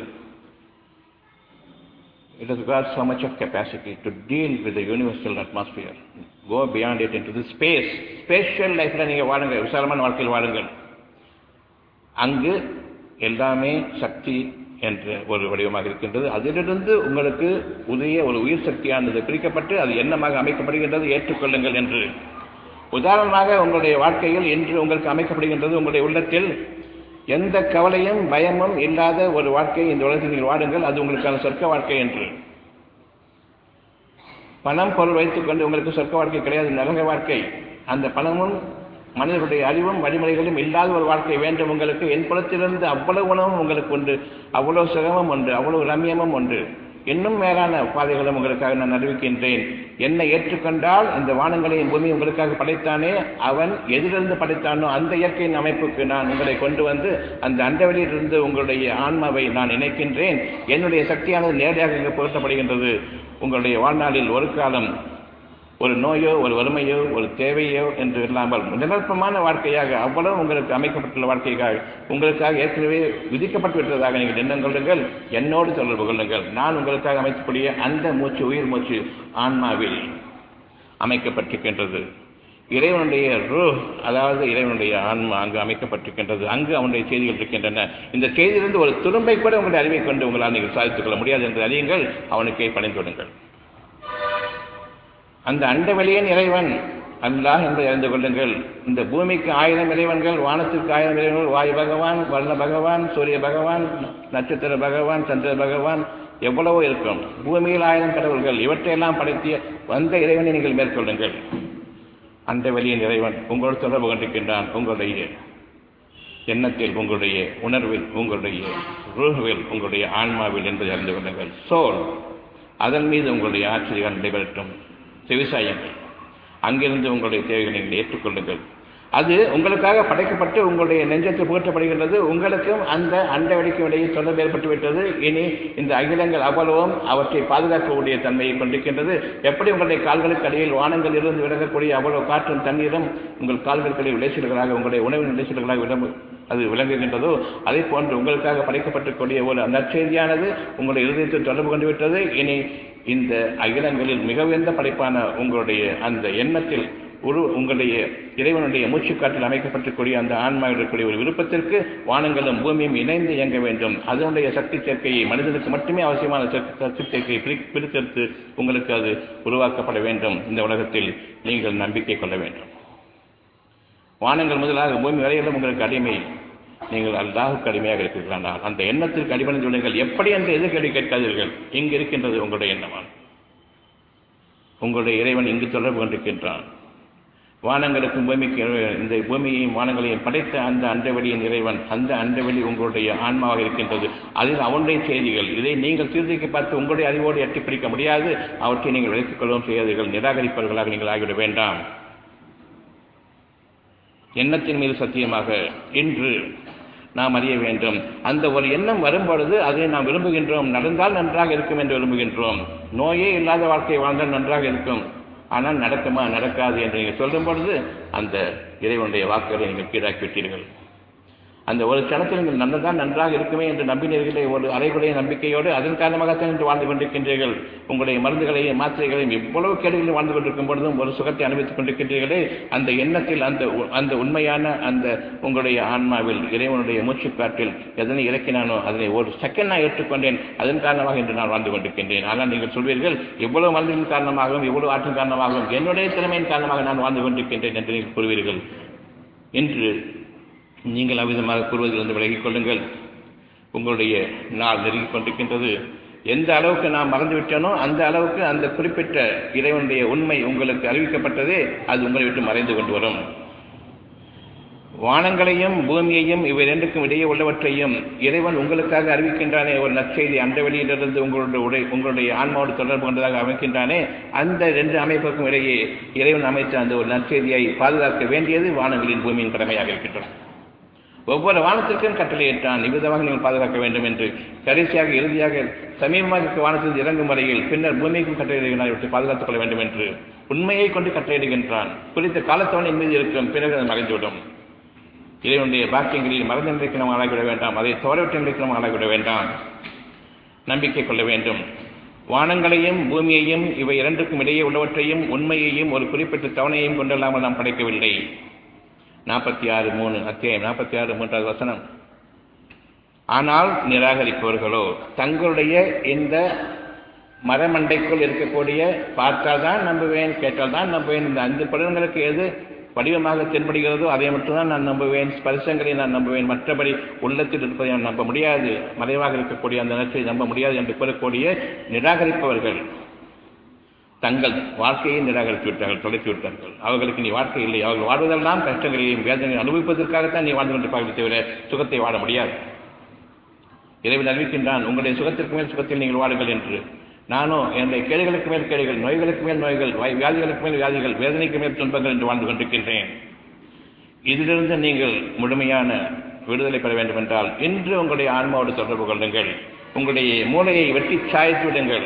It has got so much of capacity to deal with the universal atmosphere. Go beyond it into the space. Spatial லைஃப்ல நீங்க வாழுங்க விசாலமான வாழ்க்கையில் வாழுங்கள் அங்கு எல்லாமே சக்தி என்ற ஒரு வடிவமாக இருக்கின்றது அதிலிருந்து உங்களுக்கு உரிய ஒரு உயிர் சக்தியானது பிரிக்கப்பட்டு அது எண்ணமாக அமைக்கப்படுகின்றது ஏற்றுக்கொள்ளுங்கள் என்று உதாரணமாக உங்களுடைய வாழ்க்கையில் இன்று உங்களுக்கு அமைக்கப்படுகின்றது உங்களுடைய உள்ளத்தில் எந்த கவலையும் பயமும் இல்லாத ஒரு வாழ்க்கை இந்த உலகத்தில் நீங்கள் வாடுங்கள் அது உங்களுக்கான சொர்க்க வாழ்க்கை என்று பணம் பொருள் வைத்துக்கொண்டு உங்களுக்கு சொர்க்க வாழ்க்கை கிடையாது நரக வாழ்க்கை அந்த பணமும் மனிதர்களுடைய அறிவும் வழிமுறைகளும் இல்லாத ஒரு வாழ்க்கை வேண்டும் உங்களுக்கு என் புலத்திலிருந்து அவ்வளவு உணவும் உங்களுக்கு உண்டு அவ்வளவு சுகமும் உண்டு அவ்வளவு ரம்யமும் உண்டு இன்னும் மேலான பாதைகளும் உங்களுக்காக நான் அறிவிக்கின்றேன் என்னை ஏற்றுக்கொண்டால் இந்த வானங்களையும் பூமி உங்களுக்காக படைத்தானே அவன் எதிலிருந்து படைத்தானோ அந்த இயற்கையின் அமைப்புக்கு நான் உங்களை கொண்டு வந்து அந்த அண்டவெளியிலிருந்து உங்களுடைய ஆன்மாவை நான் இணைக்கின்றேன் என்னுடைய சக்தியானது நேரடியாக இங்கு பொருத்தப்படுகின்றது உங்களுடைய வாழ்நாளில் ஒரு காலம் ஒரு நோயோ ஒரு வறுமையோ ஒரு தேவையோ என்று இல்லாமல் நிரப்பமான வாழ்க்கையாக அவ்வளவு உங்களுக்கு அமைக்கப்பட்டுள்ள வாழ்க்கைக்காக உங்களுக்காக ஏற்கனவே விதிக்கப்பட்டு விட்டதாக நீங்கள் எண்ணம் கொள்ளுங்கள் என்னோடு தொடர்பு கொள்ளுங்கள் நான் உங்களுக்காக அமைக்கக்கூடிய அந்த மூச்சு உயிர் மூச்சு ஆன்மாவில் அமைக்கப்பட்டிருக்கின்றது இறைவனுடைய ரூ அதாவது இறைவனுடைய ஆன்மா அங்கு அமைக்கப்பட்டிருக்கின்றது அங்கு அவனுடைய செய்திகள் இருக்கின்றன இந்த செய்தியிலிருந்து ஒரு துரும்பை கூட உங்களுடைய அறிவை கொண்டு உங்களால் நீங்கள் சாதித்துக் கொள்ள முடியாது என்று அறியுங்கள் அவனுக்கே பணிந்து விடுங்கள் அந்த அண்டவெளியின் இறைவன் அல்லாஹ் என்று அறிந்து கொள்ளுங்கள் இந்த பூமிக்கு ஆயிரம் இறைவன்கள் வானத்திற்கு ஆயிரம் இறைவன்கள் வாயு பகவான் வர்ண பகவான் சூரிய பகவான் நட்சத்திர பகவான் சந்திர பகவான் எவ்வளவோ இருக்கும் பூமியில் ஆயிரம் கடவுள்கள் இவற்றையெல்லாம் படைத்திய வந்த இறைவனை நீங்கள் மேற்கொள்ளுங்கள் அந்த வெளியின் இறைவன் உங்களோடு தொடர்பு கொண்டிருக்கின்றான் உங்களுடைய எண்ணத்தில் உங்களுடைய உணர்வில் உங்களுடைய ரூஹுவில் உங்களுடைய ஆன்மாவில் என்பதை அறிந்து கொள்ளுங்கள் சோல் அதன் மீது உங்களுடைய ஆச்சரியம் நடைபெறட்டும் செவிசாயங்கள் அங்கிருந்து உங்களுடைய தேவைகளை நீங்கள் ஏற்றுக்கொள்ளுங்கள் அது உங்களுக்காக படைக்கப்பட்டு உங்களுடைய நெஞ்சத்தில் புகற்றப்படுகின்றது உங்களுக்கும் அந்த அண்டவெளிக்கும் இடையே தொடர்பு ஏற்பட்டு விட்டது இனி இந்த அகிலங்கள் அவ்வளவும் அவற்றை பாதுகாக்கக்கூடிய தன்மையை கொண்டிருக்கின்றது எப்படி உங்களுடைய கால்களுக்கு அடியில் வானங்கள் இருந்து விலகக்கூடிய அவ்வளவு காற்றும் தண்ணீரும் உங்கள் கால்களுக்கு அடியில் விளைச்சல்களாக உங்களுடைய உணவின் விளைச்சல்களாக விட அது விளங்குகின்றதோ அதே போன்று உங்களுக்காக படைக்கப்பட்டிருக்கூடிய ஒரு நற்செய்தியானது உங்களுடைய இருதயத்தில் தொடர்பு கொண்டு விட்டது இனி இந்த அகிலங்களில் மிக உயர்ந்த படைப்பான உங்களுடைய அந்த எண்ணத்தில் ஒரு உங்களுடைய இறைவனுடைய மூச்சுக்காட்டில் அமைக்கப்பட்டிருக்கூடிய அந்த ஆன்மாவில் இருக்கக்கூடிய ஒரு விருப்பத்திற்கு வானங்களும் பூமியும் இணைந்து இயங்க வேண்டும் அதனுடைய சக்தி சேர்க்கையை மனிதனுக்கு மட்டுமே அவசியமான சக்தி சேர்க்கையை பிரி பிரித்தெடுத்து உங்களுக்கு அது உருவாக்கப்பட வேண்டும் இந்த உலகத்தில் நீங்கள் நம்பிக்கை கொள்ள வேண்டும் வானங்கள் முதலாக பூமி வரையிலும் உங்களுக்கு அடிமை நீங்கள் அல்லாஹுக்கு அடிமையாக இருக்கிறீர்கள் அந்த எண்ணத்திற்கு அடிபணிந்து விடுங்கள் எப்படி என்று எது கேள்வி கேட்காதீர்கள் இங்கு இருக்கின்றது உங்களுடைய எண்ணமான உங்களுடைய இறைவன் இங்கு தொடர்பு கொண்டிருக்கின்றான் வானங்களுக்கும் பூமிக்கு இந்த பூமியையும் வானங்களையும் படைத்த அந்த அண்டவெளியின் இறைவன் அந்த அண்டவெளி உங்களுடைய ஆன்மாவாக இருக்கின்றது அதில் அவனுடைய செய்திகள் இதை நீங்கள் சீர்தூக்கி பார்த்து உங்களுடைய அறிவோடு எட்டி பிடிக்க முடியாது அவற்றை நீங்கள் விலக்கிக் கொள்ளவும் செய்யாதீர்கள் நிராகரிப்பவர்களாக நீங்கள் ஆகிவிட வேண்டாம் எண்ணத்தின் மீது சத்தியமாக இன்று நாம் அறிய வேண்டும் அந்த ஒரு எண்ணம் வரும்பொழுது அதை நாம் விரும்புகின்றோம் நடந்தால் நன்றாக இருக்கும் என்று விரும்புகின்றோம் நோயே இல்லாத வாழ்க்கை வாழ்ந்தால் நன்றாக இருக்கும் ஆனால் நடக்குமா நடக்காது என்று நீங்கள் சொல்லும் பொழுது அந்த இறைவனுடைய வாக்குகளை நீங்கள் கீழாக்கி விட்டீர்கள் அந்த ஒரு கணத்தில் நீங்கள் நல்லதான் நன்றாக இருக்குமே என்று நம்பினீர்களே ஒரு அறைகுடைய நம்பிக்கையோடு அதன் காரணமாகத்தான் இன்று வாழ்ந்து கொண்டிருக்கின்றீர்கள் உங்களுடைய மருந்துகளையும் மாத்திரைகளையும் எவ்வளவு கேடுகளில் வாழ்ந்து கொண்டிருக்கும் பொழுதும் ஒரு சுகத்தை அனுபவித்துக் கொண்டிருக்கின்றீர்களே அந்த எண்ணத்தில் அந்த அந்த உண்மையான அந்த உங்களுடைய ஆன்மாவில் இறைவனுடைய மூச்சுக்காற்றில் எதனை இறக்கினானோ அதனை ஒரு செகண்ட் நான் ஏற்றுக்கொண்டேன் அதன் காரணமாக இன்று நான் வாழ்ந்து கொண்டிருக்கின்றேன் ஆனால் நீங்கள் சொல்வீர்கள் எவ்வளவு மருந்துகளின் காரணமாகவும் எவ்வளவு ஆற்றின் காரணமாகவும் என்னுடைய திறமையின் காரணமாக நான் வாழ்ந்து கொண்டிருக்கின்றேன் என்று நீங்கள் கூறுவீர்கள் இன்று நீங்கள் அவ்விதமாக கூறுவதிலிருந்து விலகிக் கொள்ளுங்கள் உங்களுடைய நாள் நெருங்கிக் கொண்டிருக்கின்றது எந்த அளவுக்கு நான் மறந்துவிட்டேனோ அந்த அளவுக்கு அந்த குறிப்பிட்ட இறைவனுடைய உண்மை உங்களுக்கு அறிவிக்கப்பட்டதே அது உங்களை விட்டு மறைந்து கொண்டு வரும் வானங்களையும் பூமியையும் இவை இரண்டுக்கும் இடையே உள்ளவற்றையும் இறைவன் உங்களுக்காக அறிவிக்கின்றானே ஒரு நற்செய்தி அந்த வெளியிலிருந்து உங்களுடைய உடை உங்களுடைய ஆன்மாவோடு தொடர்பு கொண்டதாக அமைக்கின்றானே அந்த ரெண்டு அமைப்புக்கும் இடையே இறைவன் அமைத்த அந்த ஒரு நற்செய்தியை பாதுகாக்க வேண்டியது வானங்களின் பூமியின் கடமையாக இருக்கின்றன ஒவ்வொரு வானத்திற்கும் கட்டளையிட்டான் இவ்விதமாக நீங்கள் பாதுகாக்க வேண்டும் என்று கடைசியாக இறுதியாக சமீபமாக இருக்க வானத்தில் இறங்கும் வரையில் பின்னர் பூமிக்கும் கட்டளையிடுகிறார் இவற்றை பாதுகாத்துக் கொள்ள வேண்டும் என்று உண்மையை கொண்டு கட்டளையிடுகின்றான் குறித்த காலத்தவணை மீது இருக்கும் பிறகு அது மறைந்துவிடும் இறைவனுடைய பாக்கியங்களில் மறந்த நிலைக்கு நாம் ஆளாகிவிட வேண்டாம் அதை தவறவிட்ட நிலைக்கு நாம் ஆளாகிவிட வேண்டாம் நம்பிக்கை கொள்ள வேண்டும் வானங்களையும் பூமியையும் இவை இரண்டுக்கும் இடையே உள்ளவற்றையும் உண்மையையும் ஒரு குறிப்பிட்ட தவணையையும் கொண்டல்லாமல் நாம் படைக்கவில்லை நாற்பத்தி ஆறு மூணு அத்தியாயம் நாற்பத்தி ஆறு மூன்றாவது வசனம் ஆனால் நிராகரிப்பவர்களோ தங்களுடைய இந்த மரமண்டைக்குள் இருக்கக்கூடிய பார்த்தால் தான் நம்புவேன் கேட்டால் தான் நம்புவேன் இந்த அஞ்சு படங்களுக்கு எது வடிவமாக தென்படுகிறதோ அதை மட்டும்தான் நான் நம்புவேன் ஸ்பர்சங்களை நான் நம்புவேன் மற்றபடி உள்ளத்தில் இருப்பதை நான் நம்ப முடியாது மறைவாக இருக்கக்கூடிய அந்த நற்றை நம்ப முடியாது என்று கூறக்கூடிய நிராகரிப்பவர்கள் தங்கள் வாழ்க்கையை நிராகரித்து விட்டார்கள் தொலைத்து விட்டார்கள் அவர்களுக்கு நீ வாழ்க்கை இல்லை அவர்கள் வாழ்வதெல்லாம் கஷ்டங்களையும் வேதனையும் அனுபவிப்பதற்காகத்தான் நீ வாழ்ந்து கொண்டிருப்பார்கள் தவிர சுகத்தை வாழ முடியாது இறைவன் அறிவிக்கின்றான் உங்களுடைய சுகத்திற்கு மேல் சுகத்தில் நீங்கள் வாழுங்கள் என்று நானும் என்னுடைய கேடுகளுக்கு மேல் கேடுகள் நோய்களுக்கு மேல் நோய்கள் வியாதிகளுக்கு மேல் வியாதிகள் வேதனைக்கு மேல் துன்பங்கள் என்று வாழ்ந்து கொண்டிருக்கின்றேன் இதிலிருந்து நீங்கள் முழுமையான விடுதலை பெற வேண்டும் என்றால் இன்று உங்களுடைய ஆன்மாவோடு தொடர்பு கொள்ளுங்கள் உங்களுடைய மூளையை வெட்டி சாய்த்து விடுங்கள்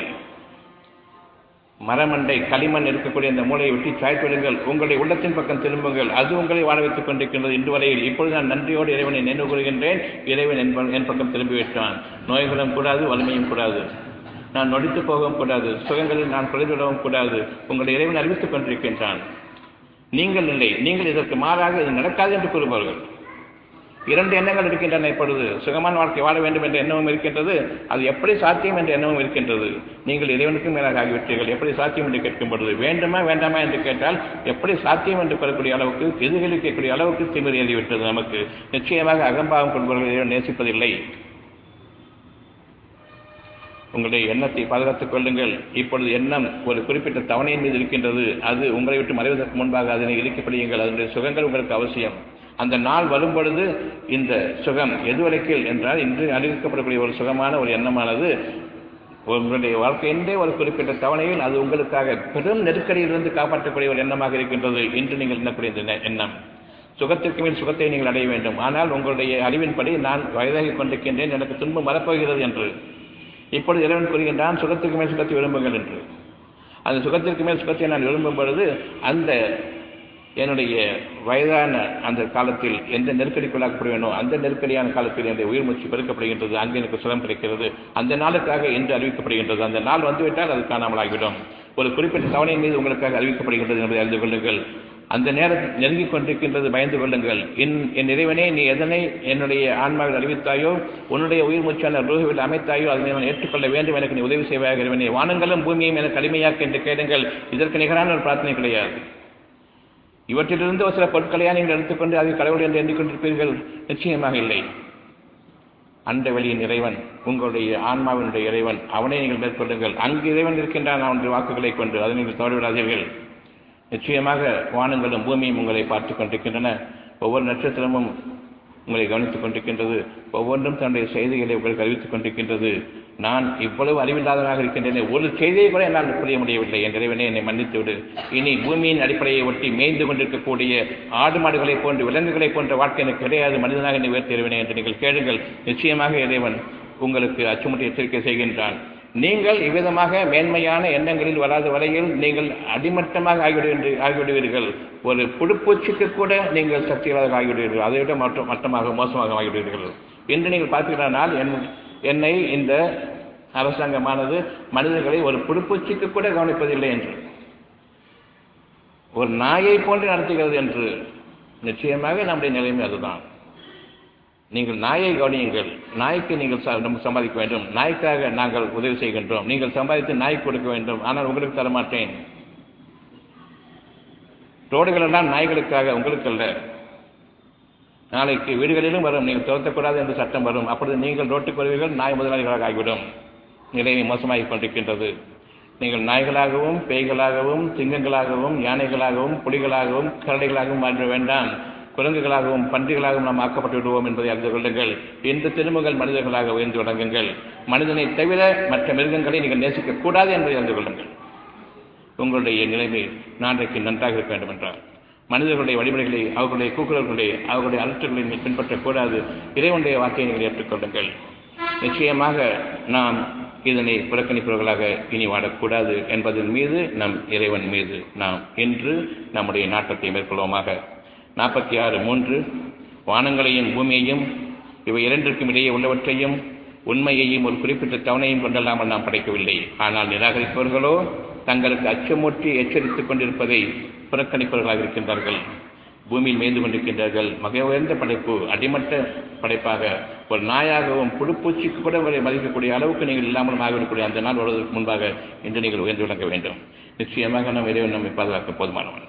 மரமண்டை களிமண் இருக்கக்கூடிய அந்த மூளையை வெட்டி சாய்த்து விடுங்கள் உங்களுடைய உள்ளத்தின் பக்கம் திரும்புங்கள் அது உங்களை வாழ வைத்துக் கொண்டிருக்கின்றது இன்று வரையில் இப்பொழுது நான் நன்றியோடு இறைவனை நினைவு கூறுகின்றேன் இறைவன் என் பக்கம் திரும்பிவிட்டான் நோய்களும் கூடாது வலிமையும் கூடாது நான் நொடித்து போகவும் கூடாது சுகங்களில் நான் குறைந்துவிடவும் கூடாது உங்களுடைய இறைவன் அறிவித்துக் கொண்டிருக்கின்றான் நீங்கள் இல்லை நீங்கள் இதற்கு மாறாக இது நடக்காது என்று கூறுபவர்கள் இரண்டு எண்ணங்கள் இருக்கின்றன இப்பொழுது சுகமான வாழ்க்கை வாழ வேண்டும் என்ற எண்ணமும் இருக்கின்றது அது எப்படி சாத்தியம் என்ற எண்ணமும் இருக்கின்றது நீங்கள் இறைவனுக்கும் மேலாக ஆகிவிட்டீர்கள் எப்படி சாத்தியம் என்று கேட்கும் பொழுது வேண்டுமா வேண்டாமா என்று கேட்டால் எப்படி சாத்தியம் என்று பெறக்கூடிய அளவுக்கு எதிர்களை கேட்கக்கூடிய அளவுக்கு திமிர் ஏறிவிட்டது நமக்கு நிச்சயமாக அகம்பாவம் கொள்பவர்கள் இறைவன் நேசிப்பதில்லை உங்களுடைய எண்ணத்தை பாதுகாத்துக் கொள்ளுங்கள் இப்பொழுது எண்ணம் ஒரு குறிப்பிட்ட தவணையின் மீது இருக்கின்றது அது உங்களை விட்டு மறைவதற்கு முன்பாக அதனை இறுக்கிப்படுங்கள் அதனுடைய சுகங்கள் உங்களுக்கு அவசியம் அந்த நாள் வரும் பொழுது இந்த சுகம் எதுவரைக்கில் என்றால் இன்று அறிவிக்கப்படக்கூடிய ஒரு சுகமான ஒரு எண்ணமானது உங்களுடைய வாழ்க்கையின்றே ஒரு குறிப்பிட்ட தவணையில் அது உங்களுக்காக பெரும் நெருக்கடியிலிருந்து காப்பாற்றக்கூடிய ஒரு எண்ணமாக இருக்கின்றது என்று நீங்கள் எண்ணக்கூடிய இந்த எண்ணம் சுகத்திற்கு மேல் சுகத்தை நீங்கள் அடைய வேண்டும் ஆனால் உங்களுடைய அறிவின்படி நான் வயதாகி கொண்டிருக்கின்றேன் எனக்கு துன்பம் வரப்போகிறது என்று இப்பொழுது இறைவன் கூறுகின்றான் சுகத்திற்கு மேல் சுகத்தை விரும்புங்கள் என்று அந்த சுகத்திற்கு மேல் சுகத்தை நான் விரும்பும் பொழுது அந்த என்னுடைய வயதான அந்த காலத்தில் எந்த நெருக்கடிக்குள்ளாக்கப்படுவேனோ அந்த நெருக்கடியான காலத்தில் என்னுடைய உயிர் மூச்சு பெருக்கப்படுகின்றது அங்கே எனக்கு சுகம் கிடைக்கிறது அந்த நாளுக்காக என்று அறிவிக்கப்படுகின்றது அந்த நாள் வந்துவிட்டால் அது காணாமல் ஆகிவிடும் ஒரு குறிப்பிட்ட தவணையின் மீது உங்களுக்காக அறிவிக்கப்படுகின்றது என்பதை அறிந்து கொள்ளுங்கள் அந்த நேரம் நெருங்கிக் கொண்டிருக்கின்றது பயந்து கொள்ளுங்கள் என் என் இறைவனே நீ எதனை என்னுடைய ஆன்மாவில் அறிவித்தாயோ உன்னுடைய உயிர் மூச்சான ரூஹுவில் அமைத்தாயோ அதனை நான் ஏற்றுக்கொள்ள வேண்டும் எனக்கு நீ உதவி செய்வாக இறைவனே வானங்களும் பூமியையும் எனக்கு அடிமையாக்க என்று கேளுங்கள் இதற்கு நிகரான ஒரு பிரார்த்தனை கிடையாது இவற்றிலிருந்து ஒரு சில பொருட்களையா நீங்கள் எடுத்துக்கொண்டு அதை கடவுள் என்று எண்ணிக்கொண்டிருப்பீர்கள் நிச்சயமாக இல்லை அந்த வெளியின் இறைவன் உங்களுடைய ஆன்மாவினுடைய இறைவன் அவனை நீங்கள் மேற்கொள்ளுங்கள் அங்கு இறைவன் இருக்கின்றான் அவனுடைய வாக்குகளை கொண்டு அதை நீங்கள் தவறிவிடாதீர்கள் நிச்சயமாக வானங்களும் பூமியும் உங்களை பார்த்துக் கொண்டிருக்கின்றன ஒவ்வொரு நட்சத்திரமும் உங்களை கவனித்துக் கொண்டிருக்கின்றது ஒவ்வொன்றும் தன்னுடைய செய்திகளை உங்களுக்கு அறிவித்துக் கொண்டிருக்கின்றது நான் இவ்வளவு அறிவில்லாதவனாக இருக்கின்றேன் ஒரு செய்தியை கூட என்னால் புரிய முடியவில்லை என் இறைவனே என்னை மன்னித்து விடு இனி பூமியின் அடிப்படையை ஒட்டி மேய்ந்து கொண்டிருக்கக்கூடிய ஆடு மாடுகளைப் போன்று விலங்குகளைப் போன்ற வாழ்க்கை எனக்கு கிடையாது மனிதனாக என்னை உயர்த்தி இறைவனே என்று நீங்கள் கேளுங்கள் நிச்சயமாக இறைவன் உங்களுக்கு அச்சுமுட்டி எச்சரிக்கை செய்கின்றான் நீங்கள் இவ்விதமாக மேன்மையான எண்ணங்களில் வராத வரையில் நீங்கள் அடிமட்டமாக ஆகிவிடுகின்ற ஆகிவிடுவீர்கள் ஒரு புடுப்பூச்சிக்கு கூட நீங்கள் சக்திகளாக ஆகிவிடுவீர்கள் அதை விட மற்ற மட்டமாக மோசமாக ஆகிவிடுவீர்கள் என்று நீங்கள் பார்க்கிறனால் என் என்னை இந்த அரசாங்கமானது மனிதர்களை ஒரு புடுப்பூச்சிக்கு கூட கவனிப்பதில்லை என்று ஒரு நாயை போன்று நடத்துகிறது என்று நிச்சயமாக நம்முடைய நிலைமை அதுதான் நீங்கள் நாயை கவனியுங்கள் நாய்க்கு நீங்கள் நம்ம சம்பாதிக்க வேண்டும் நாய்க்காக நாங்கள் உதவி செய்கின்றோம் நீங்கள் சம்பாதித்து நாய்க்கு கொடுக்க வேண்டும் ஆனால் உங்களுக்கு தரமாட்டேன் ரோடுகள் எல்லாம் நாய்களுக்காக உங்களுக்கு அல்ல நாளைக்கு வீடுகளிலும் வரும் நீங்கள் துரத்தக்கூடாது என்று சட்டம் வரும் அப்பொழுது நீங்கள் ரோட்டுக்கு வருவீர்கள் நாய் முதலாளிகளாக ஆகிவிடும் நிலைமை மோசமாகிக் கொண்டிருக்கின்றது நீங்கள் நாய்களாகவும் பேய்களாகவும் சிங்கங்களாகவும் யானைகளாகவும் புலிகளாகவும் கரடைகளாகவும் மாற்ற வேண்டாம் குரங்குகளாகவும் பன்றிகளாகவும் நாம் ஆக்கப்பட்டு விடுவோம் என்பதை அறிந்து கொள்ளுங்கள் இந்த திருமகள் மனிதர்களாக உயர்ந்து வழங்குங்கள் மனிதனை தவிர மற்ற மிருகங்களை நீங்கள் நேசிக்கக்கூடாது என்பதை அறிந்து கொள்ளுங்கள் உங்களுடைய நிலைமை நாளைக்கு நன்றாக இருக்க வேண்டும் என்றார் மனிதர்களுடைய வழிமுறைகளை அவர்களுடைய கூக்குரல்களை அவர்களுடைய அலற்றல்களை பின்பற்றக்கூடாது இறைவனுடைய வார்த்தையை நீங்கள் ஏற்றுக்கொள்ளுங்கள் நிச்சயமாக நாம் இதனை புறக்கணிப்பவர்களாக இனி வாடக்கூடாது என்பதன் மீது நம் இறைவன் மீது நாம் இன்று நம்முடைய நாட்டத்தை மேற்கொள்வோமாக நாற்பத்தி ஆறு மூன்று வானங்களையும் பூமியையும் இவை இரண்டிற்கும் இடையே உள்ளவற்றையும் உண்மையையும் ஒரு குறிப்பிட்ட தவணையும் கொண்டல்லாமல் நாம் படைக்கவில்லை ஆனால் நிராகரிப்பவர்களோ தங்களுக்கு அச்சமூட்டி எச்சரித்துக் கொண்டிருப்பதை புறக்கணிப்பவர்களாக இருக்கின்றார்கள் பூமியில் மேய்ந்து கொண்டிருக்கின்றார்கள் மிக உயர்ந்த படைப்பு அடிமட்ட படைப்பாக ஒரு நாயாகவும் புழுப்பூச்சிக்கு கூட உங்களை மதிக்கக்கூடிய அளவுக்கு நீங்கள் இல்லாமல் ஆகிவிடக்கூடிய அந்த நாள் வருவதற்கு முன்பாக இன்று நீங்கள் உயர்ந்து விளங்க வேண்டும் நிச்சயமாக நம் இறைவன் நம்மை பாதுகாக்க போதுமானவன்